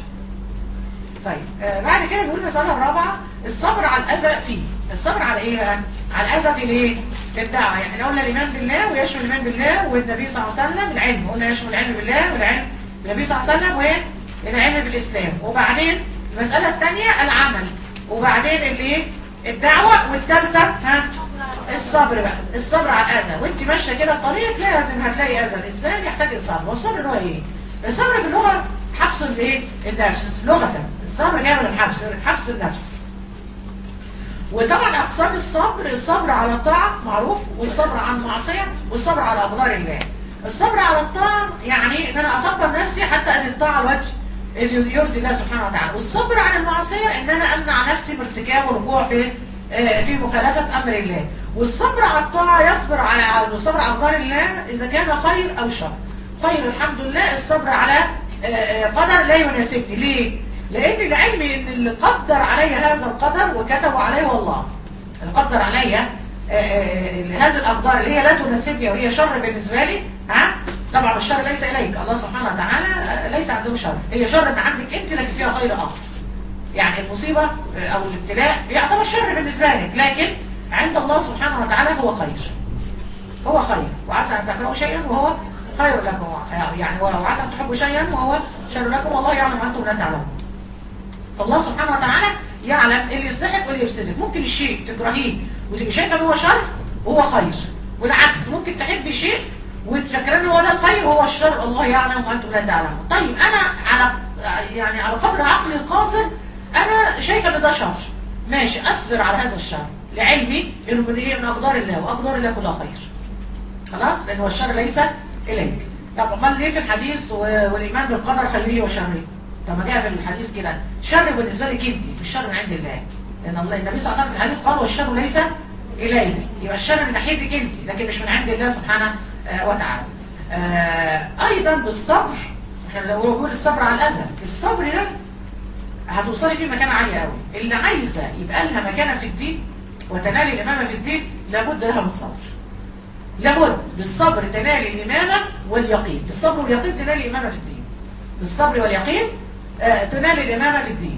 طيب آه بعد كده بيقول المساله الرابعه الصبر على الاذى فيه الصبر على ايه بقى على الاذى في الايه في الدعوه يعني قلنا الايمان بالله ويشمل الايمان بالله والنبي صلى الله عليه وسلم العلم قلنا يشمل العلم بالله والعلم بالنبي صلى الله عليه وسلم والعلم بالاسلام وبعدين المساله الثانيه العمل وبعدين الايه الدعوه والثالثه ها الصبر بقى الصبر على الاذى وانت ماشيه كده في طريق لازم هتلاقي اذى الانسان يحتاج الصبر والصبر هو ايه الصبر في اللغه حبس الايه النفس لغه الصبر جاي من الحبس حبس النفس وطبعا اقسام الصبر الصبر على الطاعه معروف والصبر عن المعصيه والصبر على اقدار الله الصبر على الطاعه يعني ان انا اصبر نفسي حتى ان الطاعه الوجه اللي يرضي الله سبحانه وتعالى والصبر عن المعصيه ان انا امنع نفسي من ارتكاب ورجوع في في مخالفه امر الله والصبر على الطاعه يصبر على الصبر على اقدار الله اذا كان خير او شر خير الحمد لله الصبر على قدر لا يناسبني ليه لان العلم ان اللي قدر علي هذا القدر وكتب عليه الله اللي قدر علي هذه الاقدار اللي هي لا تناسبني وهي شر بالنسبه لي ها طبعا الشر ليس اليك الله سبحانه وتعالى ليس عنده شر هي شر من عندك انت لكن فيها خير اخر يعني المصيبه او الابتلاء يعتبر شر بالنسبه لك لكن عند الله سبحانه وتعالى هو خير هو خير وعسى ان تكرهوا شيئا وهو خير لكم يعني وعسى ان تحبوا شيئا وهو شر لكم والله يعلم وانتم لا تعلمون فالله سبحانه وتعالى يعلم اللي يصلحك واللي يفسدك ممكن الشيء تكرهيه وتبقي شايفه ان هو شر وهو خير والعكس ممكن تحبي شيء وتفكري ان هو ده الخير وهو الشر الله يعلم وانتم لا تعلمون طيب انا على يعني على قدر عقلي القاصر انا شايفه ان ده شر ماشي اصبر على هذا الشر لعلمي انه من ايه من اقدار الله واقدار الله كلها خير خلاص لان هو الشر ليس اليك طب امال ليه في الحديث و- والايمان بالقدر خيره وشره كما جاء في الحديث كده شر بالنسبه لك انت مش شر من عند الله لان الله النبي صلى الله عليه وسلم في الحديث قال والشر ليس اليك يبقى الشر من ناحيتك انت لكن مش من عند الله سبحانه آه، وتعالى آه، ايضا بالصبر احنا بنقول الصبر على الاذى الصبر ده هتوصلي فيه مكانة عالية قوي اللي عايزة يبقى لها مكانة في الدين وتنال الإمامة في الدين لابد لها من صبر لابد بالصبر تنال الإمامة واليقين بالصبر واليقين تنال الإمامة في الدين بالصبر واليقين آه، تنال الإمامة في الدين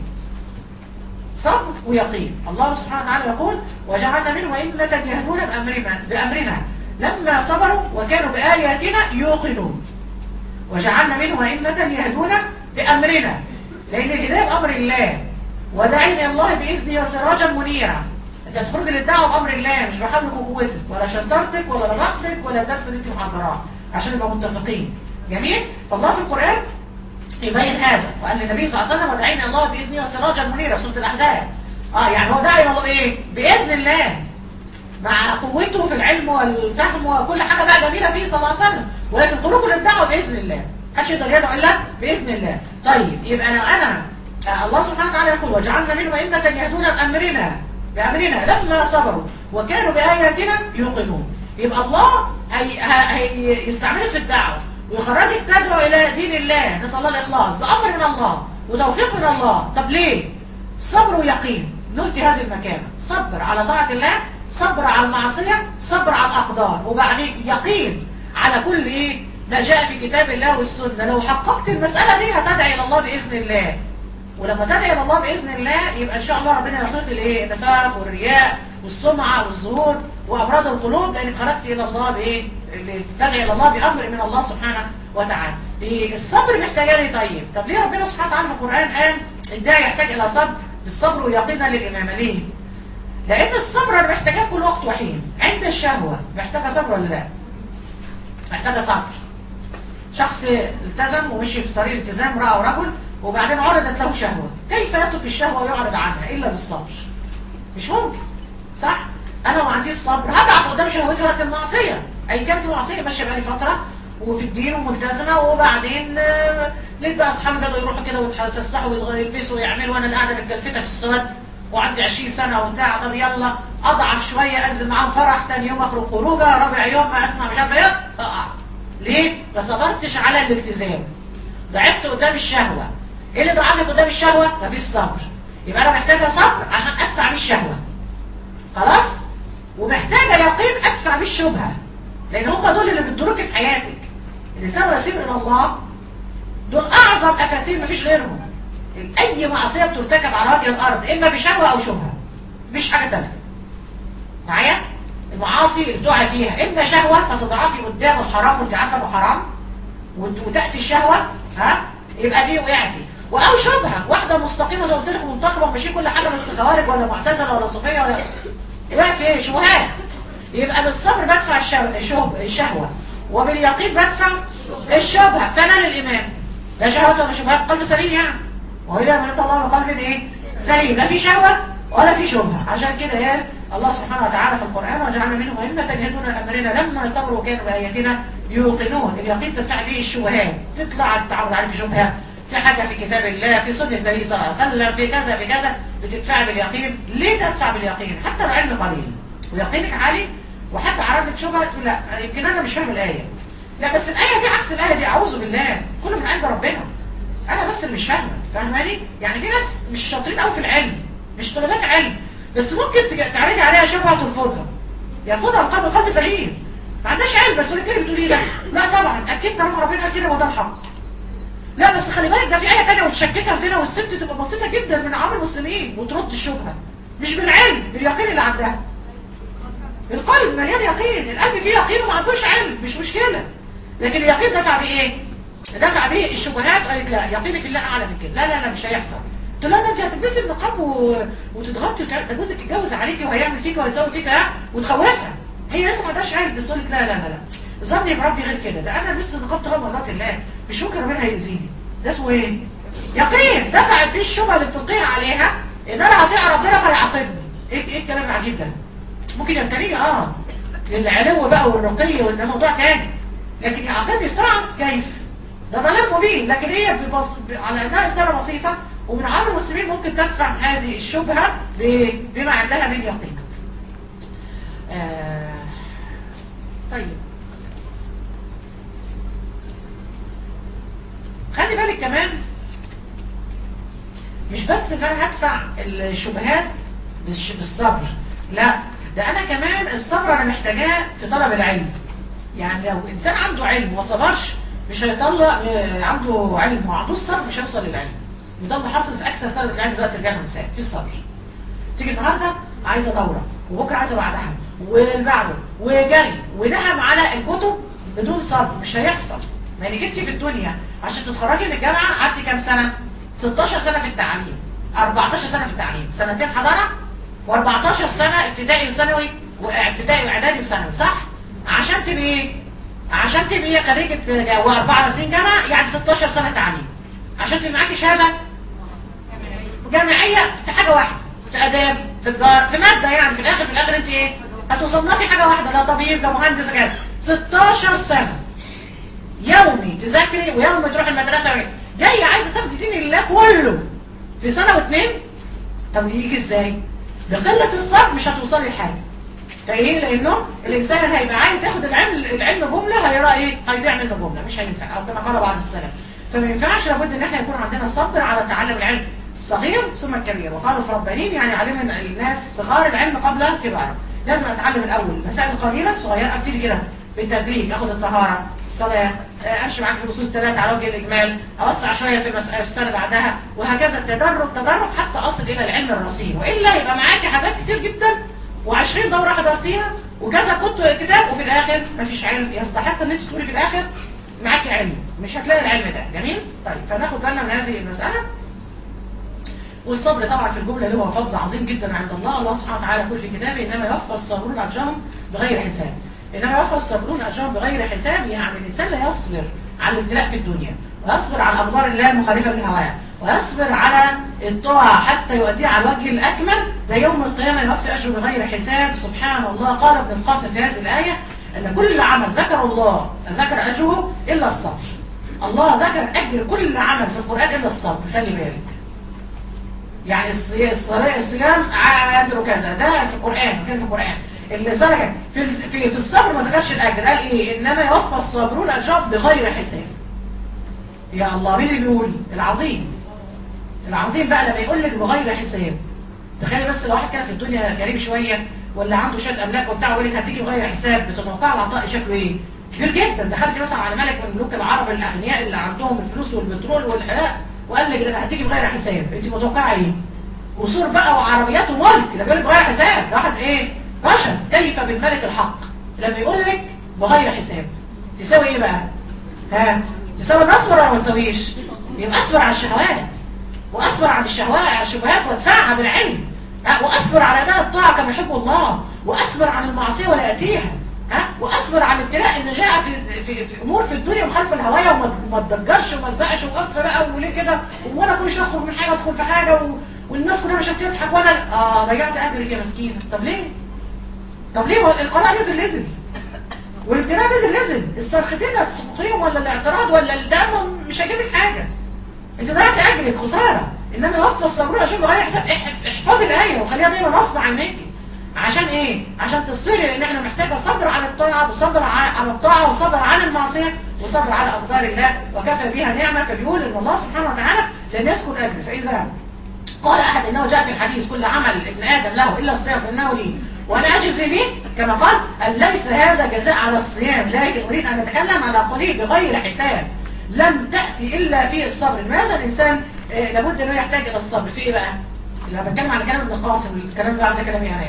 صبر ويقين الله سبحانه وتعالى يقول وجعلنا منهم أئمة يهدون بأمرنا, بأمرنا لما صبروا وكانوا بآياتنا يوقنون وجعلنا منهم أئمة يهدون بأمرنا لأن الهداية بأمر الله وداعين الله بإذنه وسراجا منيرا انت هتخرج للدعوة بأمر الله مش بحولك وقوتك ولا شطارتك ولا رغبتك ولا الدرس اللي انت محضراه عشان نبقى متفقين جميل فالله في القرآن يبين هذا وقال للنبي صلى الله عليه وسلم وداعين الله بإذنه وسراجا منيرا في سورة الأحزاب اه يعني هو داعي الله ايه بإذن الله مع قوته في العلم والفهم وكل حاجة بقى جميلة فيه صلى الله عليه وسلم ولكن خروجه للدعوة بإذن الله محدش يقدر يدعو إلا بإذن الله طيب يبقى أنا, أنا آه، الله سبحانه وتعالى يقول وجعلنا منهم أئمة يهدون بأمرنا بأمرنا لما صبروا وكانوا بآياتنا يوقنون يبقى الله هي هي يستعملك في الدعوة ويخرجك تدعو إلى دين الله نسأل الله الإخلاص بأمر من الله وتوفيق من الله طب ليه؟ صبر ويقين نلتي هذه المكانة صبر على طاعة الله صبر على المعصية صبر على الأقدار وبعدين يقين على كل إيه ما جاء في كتاب الله والسنة لو حققت المسألة دي هتدعي إلى الله بإذن الله ولما تدعي إلى الله بإذن الله يبقى إن شاء الله ربنا يخلق الايه النفاق والرياء والسمعة والظهور وأمراض القلوب لأنك خرجت إلى الله بإيه اللي تدعي إلى الله بأمر من الله سبحانه وتعالى إيه الصبر محتاجة لي طيب طب ليه ربنا سبحانه وتعالى في القرآن قال الداعي يحتاج إلى صبر بالصبر ويقينا للإمامة ليه لأن الصبر أنا محتاجاه كل وقت وحين عند الشهوة محتاجة صبر ولا لا محتاجة صبر شخص التزم ومشي في طريق الالتزام رأى رجل وبعدين عرضت له شهوة كيف يترك الشهوة ويعرض عنها إلا بالصبر مش ممكن صح أنا ما عنديش صبر هضعف قدام شهوتي وقت المعصية أي كانت المعصية ماشية بقالي فترة وفي الدين وملتزمة وبعدين آه، لقيت بقى أصحابي بدأوا يروحوا كده ويتفسحوا ويلبسوا ويعملوا وأنا اللي قاعدة متكلفتة في السواد وعندي 20 سنة وبتاع طب يلا أضعف شوية أنزل معاهم فرح تاني يوم أخرج خروجة رابع يوم ما أسمع مش عارفة إيه أقع ليه؟ ما صبرتش على الالتزام ضعفت قدام الشهوة ايه اللي ضعفني قدام الشهوة؟ مفيش صبر يبقى انا محتاجة صبر عشان ادفع بيه الشهوة خلاص؟ ومحتاجة يقين ادفع بيه الشبهة لان هم دول اللي بيدروك في حياتك الانسان يسير الى الله دول اعظم افاتين مفيش غيرهم اي معصية بترتكب على وجه الارض اما بشهوة او شبهة مفيش حاجة ثالثة معايا؟ المعاصي اللي بتقع فيها اما شهوة فتضعفي قدام الحرام وانت عارفه انه حرام وت- وتأتي الشهوة ها يبقى دي وقعتي او شبهة واحدة مستقيمة زي ما قلت لك منتقبة وماشي كل حاجة بس خوارج ولا معتزلة ولا صوفية ولا يبقى في ايه شبهات يبقى بالصبر بدفع الشهوة, الشهوة, الشهوة وباليقين بدفع الشبهة فنال الإمام لا شهوة ولا شبهات قلب سليم يعني وإذا ما الله بقلب ايه سليم لا في شهوة ولا في شبهة عشان كده قال الله سبحانه وتعالى في القرآن وجعلنا منهم أئمة يهدون أمرنا لما صبروا وكانوا بآياتنا يوقنون اليقين تدفع به الشبهات تطلع التعود عليك شبهة في حاجة في كتاب الله في سنة النبي صلى الله عليه وسلم في كذا في كذا بتدفع باليقين ليه تدفع باليقين حتى العلم قليل ويقينك عالي وحتى عرضت شبهة تقول لا يمكن أنا مش فاهم الآية لا بس الآية دي عكس الآية دي أعوذ بالله كله من عند ربنا أنا بس اللي مش فاهمة فاهماني يعني في ناس مش شاطرين قوي في العلم مش طلبات علم بس ممكن تج- تعرضي عليها شبهة ترفضها يرفضها القلب القلب سليم ما عندهاش علم بس كده بتقولي لا لا طبعا اكيد طالما ربنا قال كده وده الحق لا بس خلي بالك ده في ايه ثانيه وتشككها في هنا والست تبقى بسيطه جدا من عوام المسلمين وترد الشبهه مش بالعلم باليقين اللي عندها القلب مليان يقين القلب فيه يقين وما عندوش علم مش مشكله لكن اليقين دفع بايه دفع به الشبهات قالت لا يقيني في الله اعلى من كده لا لا لا مش هيحصل قلت لها ده انت هتلبسي النقاب و... وتضغطي وتع... ده جوزك اتجوز عليكي وهيعمل فيك وهيسوي فيك ها وتخوفها هي لسه ما عندهاش علم بس تقول لك لا لا لا لا ظني بربي غير كده ده انا لبست النقاب طبعا مرات الله مش ممكن ربنا هيأذيني ده اسمه ايه؟ يقين دفعت بيه الشبهه اللي بتلقيها عليها ان انا هطيع ربنا فيعاقبني ايه ايه الكلام العجيب ده؟ ممكن يمتليني اه للعلو بقى والرقي وده موضوع تاني لكن يعاقبني طبعا كيف؟ ده ضلال مبين لكن هي ببص... ب... على انها انسانه بسيطه ومن عام المسلمين ممكن تدفع هذه الشبهه ب... بما عندها من يقين. آه... طيب خلي بالك كمان مش بس ان انا هدفع الشبهات بالش- بالصبر لا ده انا كمان الصبر انا محتاجاه في طلب العلم يعني لو انسان عنده علم وما صبرش مش هيطلع آه، عنده علم وعنده الصبر مش هيوصل للعلم وده اللي حاصل في اكثر طلبه العلم دلوقتي رجال ونساء في الصبر تيجي النهارده عايزه دوره وبكره عايزه بعدها واللي بعده وجري ونهم على الكتب بدون صبر مش هيحصل ما انك انت في الدنيا عشان تتخرجي من الجامعه قعدتي كام سنه 16 سنه في التعليم 14 سنه في التعليم سنتين حضانه و14 سنه ابتدائي وثانوي وابتدائي واعدادي وثانوي صح عشان تبقي ايه عشان تبقي خريجه واربع سنين جامعه يعني 16 سنه تعليم عشان تبقي معاكي شهاده جامعية في حاجة واحدة في آداب في تجارة في مادة يعني في الآخر في الآخر أنت إيه؟ هتصنفي حاجة واحدة لا طبيب لا مهندس كده 16 سنة يومي تذاكري ويومي تروح المدرسة وإيه؟ جاية عايزة تاخدي دين الله كله في سنة واتنين طب يجي إزاي؟ بقلة الصبر مش هتوصلي لحاجة فايه لانه الانسان هيبقى عايز ياخد العلم العلم جمله هيرى ايه هيضيع منه جمله مش هينفع او كما قال بعض السلف فما ينفعش لابد ان احنا يكون عندنا صبر على تعلم العلم الصغير ثم الكبير وقالوا في ربانين يعني علم الناس صغار العلم قبل كبار لازم اتعلم الاول مسائل قليله صغيره ابتدي كده بالتدريج اخد الطهاره الصلاه آه، امشي معاك في الاصول الثلاثه على وجه الاجمال اوسع شويه في المساله في السنه بعدها وهكذا التدرج تدرج حتى اصل الى العلم الرصين والا يبقى معاكي حاجات كتير جدا و20 دوره حضرتيها وكذا كنت كتاب وفي الاخر مفيش علم يستحق ان انت تقولي في الاخر معاكي علم مش هتلاقي العلم ده جميل طيب فناخد بالنا من هذه المساله والصبر طبعا في الجمله اللي هو فضل عظيم جدا عند الله الله سبحانه وتعالى يقول في كتابه انما يوفى الصابرون اجرهم بغير حساب انما يوفى الصابرون اجرهم بغير حساب يعني الانسان لا يصبر على الابتلاء في الدنيا ويصبر على اقدار الله المخالفه لهواه ويصبر على الطاعه حتى يؤديها على الوجه الاكمل ده يوم القيامه يوفي اجره بغير حساب سبحان الله قال ابن القاسم في هذه الايه ان كل عمل ذكر الله ذكر اجره الا الصبر الله ذكر اجر كل عمل في القران الا الصبر خلي بالك يعني الصي- الصلاة الصيام أجره كذا ده في القرآن كان في القرآن اللي سرق في ال- في في الصبر ما ذكرش الأجر قال إيه إنما يوفى الصابرون أجرهم بغير حساب يا الله مين اللي بيقول العظيم العظيم بقى لما يقول لك بغير حساب تخيل بس لو واحد كان في الدنيا كريم شوية ولا عنده شوية أملاك وبتاع ويقول لك هتيجي بغير حساب بتتوقع العطاء شكله إيه كبير جدا دخلت مثلا على ملك من ملوك العرب الأغنياء اللي عندهم الفلوس والبترول والحلاق وقال لك ده هتيجي بغير حساب انت متوقعه ايه قصور بقى وعربيات وملك ده بيقول لك بغير حساب ده واحد ايه بشر كيف بالملك الحق لما يقول لك بغير حساب تساوي ايه بقى ها تساوي ان اصبر ولا ما تساويش يبقى اصبر على الشهوات واصبر عن الشهوات على الشبهات وادفعها بالعلم ها واصبر على اداء الطاعه كما يحب الله واصبر عن المعصيه ولا اتيها ها واصبر على الابتلاء اذا جاء في, في, في امور في الدنيا مخالفه لهوايا وما ما تضجرش وما تزقش وقف بقى وليه كده وانا كل شويه اخرج من حاجه ادخل في حاجه و... والناس كلها مش هتضحك وانا اه ضيعت اجرك يا مسكينه طب ليه؟ طب ليه هو القضاء نزل نزل والابتلاء نزل نزل الصرختين السقوطين ولا الاعتراض ولا الدم مش هيجيب لك حاجه انت ضيعت اجرك خساره انما يوفى الصبرون عشان بغير حساب اح- احفظي الايه وخليها دايما نصب عنك عشان ايه عشان تصبري لان احنا محتاجه صبر على الطاعه وصبر ع- على الطاعه وصبر عن المعصيه وصبر على اقدار الله وكفى بها نعمه فبيقول ان الله سبحانه وتعالى لن يسكن اجر فاذا قال احد انه جاء في الحديث كل عمل ابن ادم له الا الصيام فانه لي وانا اجزي به كما قال قال ليس هذا جزاء على الصيام لكن اريد ان اتكلم على قليل بغير حساب لم تاتي الا في الصبر لماذا الانسان آه، لابد انه يحتاج الى الصبر في ايه بقى؟ لما بتكلم على كلام ابن القاسم الكلام ده ده كلامي انا يعني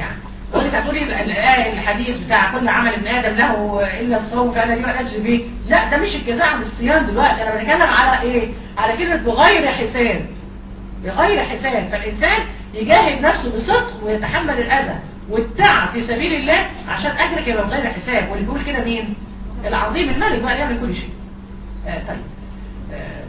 ولك هتقولي ال- الآية الحديث بتاع كل عمل ابن آدم له إلا الصوم فأنا ليه أجزي به لا ده مش الجزاء عن الصيام دلوقتي أنا بتكلم على إيه على كلمة بغير حساب بغير حساب فالإنسان يجاهد نفسه بصدق ويتحمل الأذى والتعب في سبيل الله عشان أجرك يبقى بغير حساب واللي بيقول كده مين العظيم الملك بقى يعمل كل شيء آه طيب آه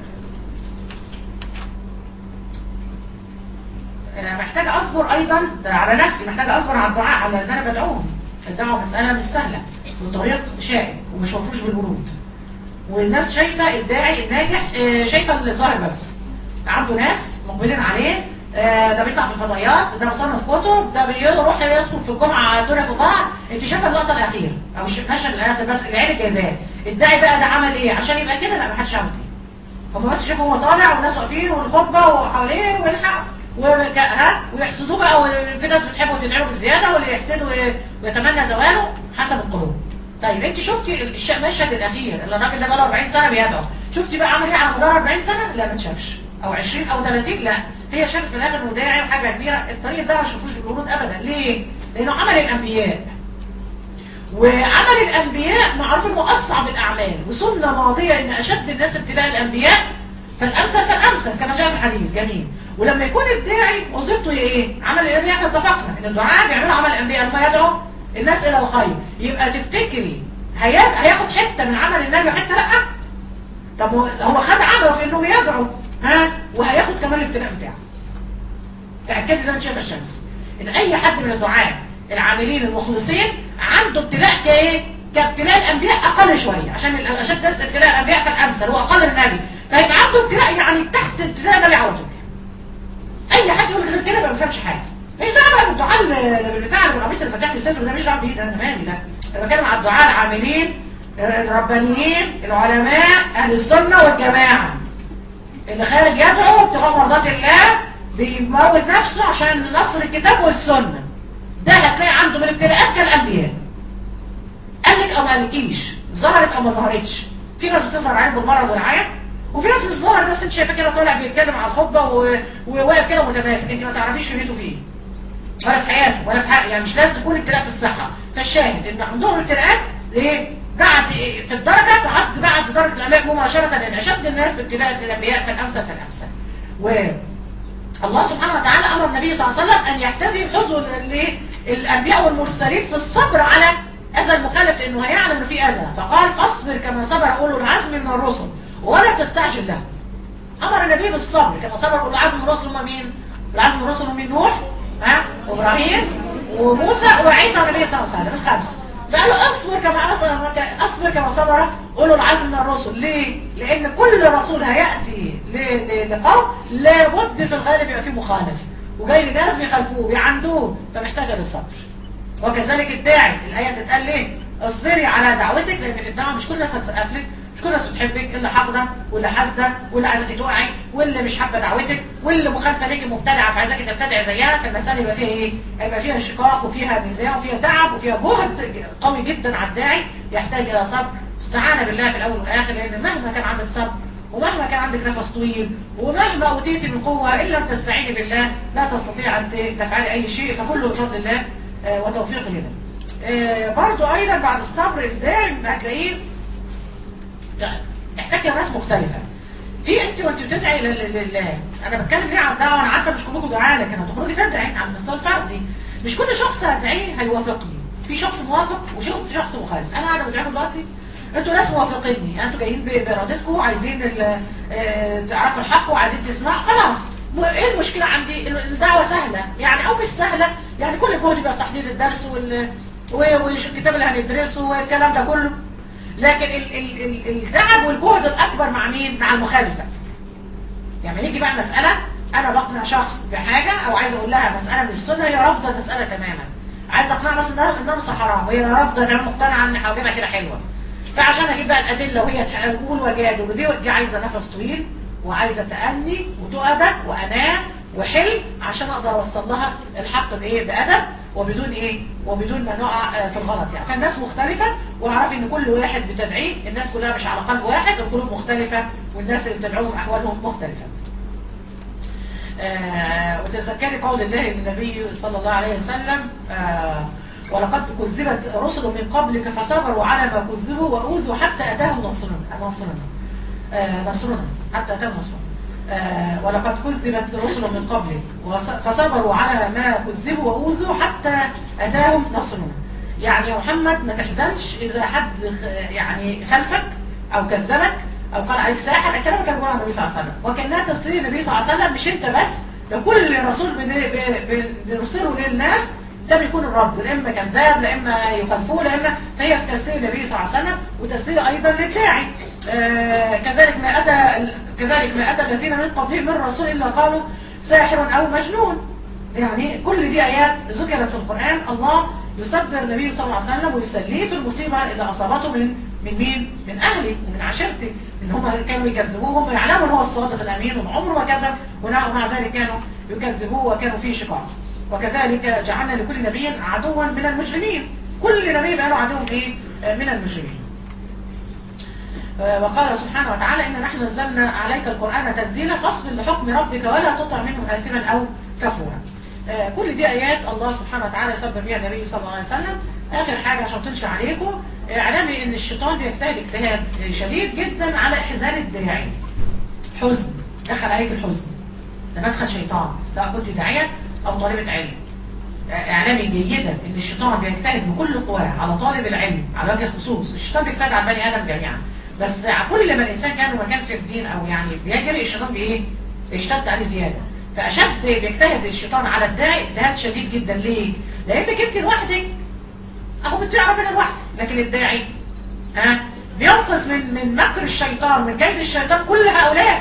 أنا محتاج أصبر أيضا ده على نفسي محتاج أصبر على الدعاء على أن أنا بدعوهم الدعوة مسألة مش سهلة وطريق شائك ومش مفروش بالورود والناس شايفة الداعي الناجح آه، شايفة الظاهر بس عنده ناس مقبلين عليه آه، ده بيطلع في الفضائيات ده مصنف كتب ده بيروح يدخل في الجمعة دول في بعض انت شايفه اللقطة الأخيرة أو المشهد الأخير بس العيال جايباه الداعي بقى ده عمل إيه عشان يبقى كده لا محدش عمل كده هم بس شافوا هو طالع والناس واقفين والخطبة وحواليه والحق وك- ها ويحسدوه بقى وفي ناس بتحبه تدعي له بالزيادة واللي يحسده وي- ويتمنى زواله حسب القلوب طيب انت شفتي الش- المشهد الاخير اللي الراجل ده بقى له 40 سنه بيدعو شفتي بقى عمل ايه على مدار 40 سنه لا ما تشافش او 20 او 30 لا هي شافت في الاخر انه داعي وحاجه كبيره الطريق ده ما شافوش بالورود ابدا ليه لانه عمل الانبياء وعمل الأنبياء معروف انه أصعب الأعمال وسنة ماضية إن أشد الناس ابتلاء الأنبياء فالأمثل فالأمثل كما جاء في الحديث جميل ولما يكون الداعي وظيفته ايه عمل الأنبياء احنا اتفقنا إن الدعاء بيعملوا عمل الأنبياء لما يدعو الناس إلى الخير يبقى تفتكري هيا- هياخد حتة من عمل النبي وحتة لأ طب هو هو خد عمله في إنه يدعو ها وهياخد كمان الابتلاء بتاعه تأكدي زي ما شايف الشمس ان اي حد من الدعاة العاملين المخلصين عنده ابتلاء كايه كابتلاء الانبياء اقل شوية عشان الاشد ناس ابتلاء الانبياء فالامثل هو اقل من النبي فيبقى عنده ابتلاء يعني تحت ابتلاء النبي على طول اي حد يقول غير كده ما بيفهمش حاجه مش دعوه بقى بالدعاء ال- بتاع القميص الفتاح لسانه ده مش دعوه بيه ده انا مالي ده انا بتكلم على الدعاء العاملين الربانيين العلماء اهل السنه والجماعه اللي خارج يدعو ابتغاء مرضات الله بيموت نفسه عشان نصر الكتاب والسنة ده هتلاقي عنده من الابتلاءات كالأنبياء قال لك أو ما قالكيش ظهرت أو ما ظهرتش في ناس بتظهر عين بالمرض والعيا وفي ناس مش ظاهر بس انت شايفاه كده طالع بيتكلم على الخطبة و- وواقف كده متماسك انت ما تعرفيش شريته فيه ولا في حياته ولا في حق يعني مش لازم تكون ابتلاء في الصحة فالشاهد ان عندهم ابتلاءات ليه؟ بعد في الدرجة تعد بعد درجة الأملاك مباشرة لأن أشد الناس ابتلاء الأنبياء فالأمثل فالأمثل و الله سبحانه وتعالى أمر النبي صلى الله عليه وسلم أن يحتزم حزن للأنبياء والمرسلين في الصبر على أذى المخالف لأنه هيعلم إنه في أذى فقال فاصبر كما صبر أولو العزم من الرسل ولا تستعجل له أمر النبي بالصبر كما صبر أولو العزم من الرسل هم مين؟ العزم من الرسل هم مين نوح ها وإبراهيم وموسى وعيسى والنبي صلى الله عليه وسلم الخمسة فقالوا اصبر كما أصبر, أصبر كما صبر أولو العزم من الرسل ليه؟ لأن كل رسول هيأتي ل- ل- لقوم لابد في الغالب يبقى فيه مخالف وجاي لناس بيخالفوه بيعندوه فمحتاجة للصبر وكذلك الداعي الآية تتقال ليه؟ اصبري على دعوتك لأن في الدعوة مش كل الناس هتسقف لك مش كل الناس بتحبك اللي حاقده واللي حاسده واللي عايزاكي تقعي واللي مش حابه دعوتك واللي مخالفه ليكي مبتدعه فعايزاكي تبتدعي زيها فالمساله يبقى فيها ايه؟ هيبقى فيها انشقاق وفيها نزاع وفيها تعب وفيها جهد قوي جدا على الداعي يحتاج الى صبر استعانه بالله في الاول والاخر لان مهما كان عندك صبر ومهما كان عندك نفس طويل ومهما اوتيتي من قوه ان لم تستعيني بالله لا تستطيع ان تفعلي اي شيء فكله بفضل الله آه، وتوفيق لله. آه، برضو ايضا بعد الصبر الدائم هتلاقيه تحتاج ناس مختلفة في انت وانت بتدعي لل- لله انا بتكلم ليه عن الدعوه انا عارفه مش كلكم دعاء لكن هتخرجي تدعي على المستوى الفردي مش كل شخص هدعيه هيوافقني في شخص موافق وفي شخص مخالف انا قاعده بدعيكم دلوقتي انتوا ناس موافقيني انتوا جايين ب- بارادتكم عايزين ال- آه، تعرفوا الحق وعايزين تسمعوا خلاص م- ايه المشكله عندي ال- الدعوه سهله يعني او مش سهله يعني كل جهدي بقى في تحضير الدرس وال و- والكتاب اللي هندرسه والكلام ده كله لكن ال ال ال التعب والجهد الأكبر مع مين؟ مع المخالفة يعني يجي بقى مسألة أنا بقنع شخص بحاجة أو عايز أقول لها مسألة من السنة هي رافضة المسألة تماما عايز أقنع مثلا إنها إنها حرام وهي رافضة أنا مقتنعة إن حواجبها كده حلوة فعشان أجيب بقى الأدلة وهي تقول وجادل ودي دي عايزة نفس طويل وعايزة تأني وتؤدب وأناة وحلم عشان أقدر أوصل لها الحق بإيه بأدب وبدون إيه وبدون ما نقع آه، في الغلط يعني فالناس مختلفة واعرفي إن كل واحد بتدعيه الناس كلها مش على قلب واحد القلوب مختلفة والناس اللي بتدعوهم أحوالهم مختلفة آه وتذكري قول الله للنبي صلى الله عليه وسلم آه ولقد كذبت رسل من قبلك فصبروا على ما كذبوا وأوذوا حتى أتاهم نصرنا نصرنا آه نصرنا حتى أتاهم نصرنا آه ولقد كذبت رسل من قبلك وص- فصبروا على ما كذبوا وأوذوا حتى أتاهم نصرنا يعني يا محمد ما تحزنش إذا حد خ- يعني خلفك أو كذبك أو قال عليك ساحر الكلام كان بيقول عن النبي صلى الله عليه وسلم وكان تسليم النبي صلى الله عليه وسلم مش أنت بس ده كل رسول بن- ب- ب- بنرسله للناس ده بيكون الرد لا اما كذاب لا اما يخالفوه لا اما فهي في تسليم النبي صلى الله عليه وسلم وتسليم ايضا للداعي آه كذلك ما اتى كذلك ما اتى الذين من قبلهم من رسول الا قالوا ساحر او مجنون يعني كل دي ايات ذكرت في القران الله يصبر النبي صلى الله عليه وسلم ويسليه في المصيبه اللي اصابته من من مين؟ من اهله ومن عشيرته ان هم كانوا يكذبوه هم يعلموا ان هو الصادق الامين وعمره ما كذب ومع ذلك كانوا يكذبوه وكانوا فيه شقاق وكذلك جعلنا لكل نبي عدوا من المجرمين كل نبي بقى له عدو ايه آه، من المجرمين آه، وقال سبحانه وتعالى إن نحن نزلنا عليك القرآن تنزيلا فاصبر لحكم ربك ولا تطع منهم آثما أو كفورا آه، كل دي آيات الله سبحانه وتعالى يصبر بها النبي صلى الله عليه وسلم آخر حاجة عشان تنشى عليكم آه، اعلمي إن الشيطان بيجتهد اجتهاد شديد جدا على إحزان الداعي حزن دخل عليك الحزن ده مدخل شيطان سواء كنت داعية أو طالبة علم اعلامي جيدا ان الشيطان بيجتهد بكل قواه على طالب العلم على وجه الخصوص الشيطان بيجتهد على البني ادم جميعا بس كل ما الانسان كان مكان في الدين او يعني بيجري الشيطان بايه بيشتد عليه زياده فاشد بيجتهد الشيطان على الداعي اجتهاد شديد جدا ليه لانك انت لوحدك اهو بتطيع ربنا لوحدك لكن الداعي ها بينقذ من من مكر الشيطان من كيد الشيطان كل هؤلاء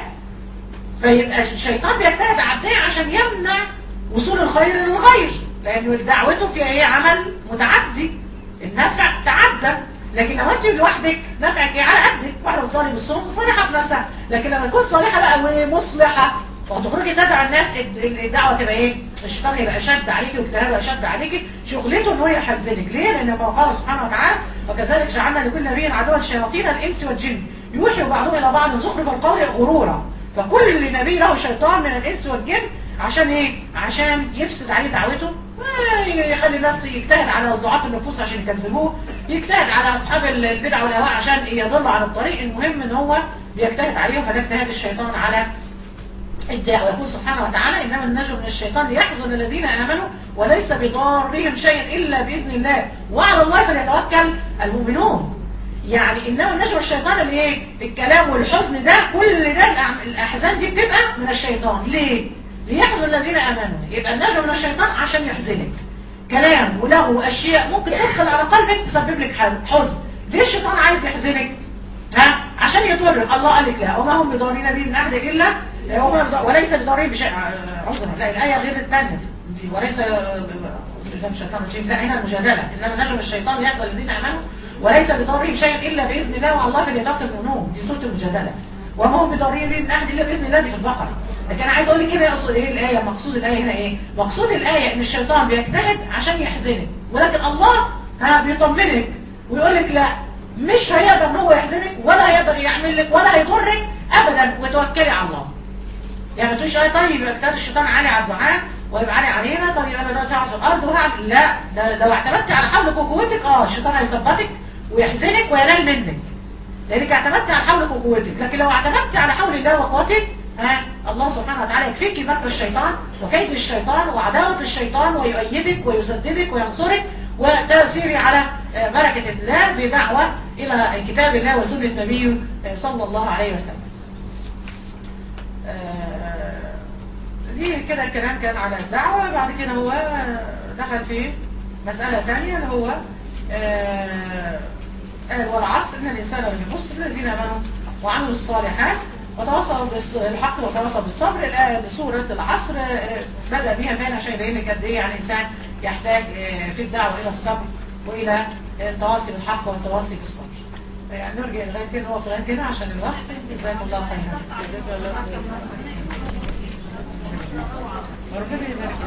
فيبقى الشيطان بيجتهد على الداعي عشان يمنع وصول الخير للغير لأن دعوته فيها ايه عمل متعدي النفع تعدى لكن لو انت لوحدك نفعك ايه على قدك واحده بتصلي بالصوم صالحه في نفسها لكن لما تكون صالحه بقى ومصلحه وتخرجي تدعو الناس الدعوه تبقى ايه الشيطان يبقى شد عليكي واجتهاده شد عليكي شغلته ان هو يحزنك ليه لان هو قال سبحانه وتعالى وكذلك جعلنا لكل نبي عدوا شياطين الانس والجن يوحي بعضهم الى بعض زخرف القول غرورا فكل نبي له شيطان من الانس والجن عشان ايه عشان يفسد عليه دعوته يخلي الناس يجتهد على ضعاف النفوس عشان يكذبوه يجتهد على اصحاب البدع والهواء عشان يضلوا عن الطريق المهم ان هو بيجتهد عليهم فده اجتهاد الشيطان على الدعوة يقول سبحانه وتعالى إنما النجم من الشيطان ليحزن الذين آمنوا وليس بضارهم شيئا إلا بإذن الله وعلى الله فليتوكل المؤمنون يعني إنما النجم الشيطان الايه الكلام والحزن ده كل ده الأحزان دي بتبقى من الشيطان ليه ليحزن الذين آمنوا يبقى النجم من الشيطان عشان يحزنك كلام ولغو وأشياء ممكن تدخل على قلبك تسبب لك حزن ليه الشيطان عايز يحزنك ها عشان يضرك الله قال لك لا وما هم بضارين به من أحد إلا وليس بضارين بشيء عذرا لا الآية غير الثانية وليس قدام الشيطان الرجيم لا هنا المجادلة إنما نجم الشيطان يحزن الذين آمنوا وليس بضارهم شيئا إلا بإذن الله والله فليتوكل المؤمنون دي سورة المجادلة وما هم بضارين به من أحد إلا بإذن الله دي في البقرة لكن انا عايز اقول لك كده يقصد ايه الايه مقصود الايه هنا ايه مقصود الايه ان الشيطان بيجتهد عشان يحزنك ولكن الله ها بيطمنك ويقول لك لا مش هيقدر ان هو يحزنك ولا هيقدر يعمل لك ولا هيضرك ابدا وتوكلي على الله يعني ما تقوليش اه طيب يبقى اجتهاد الشيطان عالي على الدعاء ويبقى عالي علينا طب يبقى انا دلوقتي اقعد في الارض وهعمل لا ده لو اعتمدتي على حولك وقوتك اه الشيطان هيثبتك ويحزنك وينال منك لانك اعتمدتي على حولك وقوتك لكن لو اعتمدتي على حول الله وقوتك ها الله سبحانه وتعالى يكفيك مكر الشيطان وكيد الشيطان وعداوة الشيطان ويؤيدك ويسددك وينصرك وتأثيري على بركة الله بدعوة إلى كتاب الله وسنة النبي صلى الله عليه وسلم دي كده الكلام كان على الدعوة بعد كده هو دخل في مسألة ثانية اللي هو قال والعصر إن الإنسان والنفس الذين آمنوا وعملوا الصالحات وتواصلوا بالحق وتواصلوا بالصبر الآية بسورة العصر بدأ بها بين عشان يبين لك قد إيه يعني الإنسان يحتاج في الدعوة إلى الصبر وإلى التواصي بالحق والتواصي بالصبر يعني نرجع لغاية هنا نقف لغاية هنا عشان الوقت جزاكم الله خيرا ربنا يبارك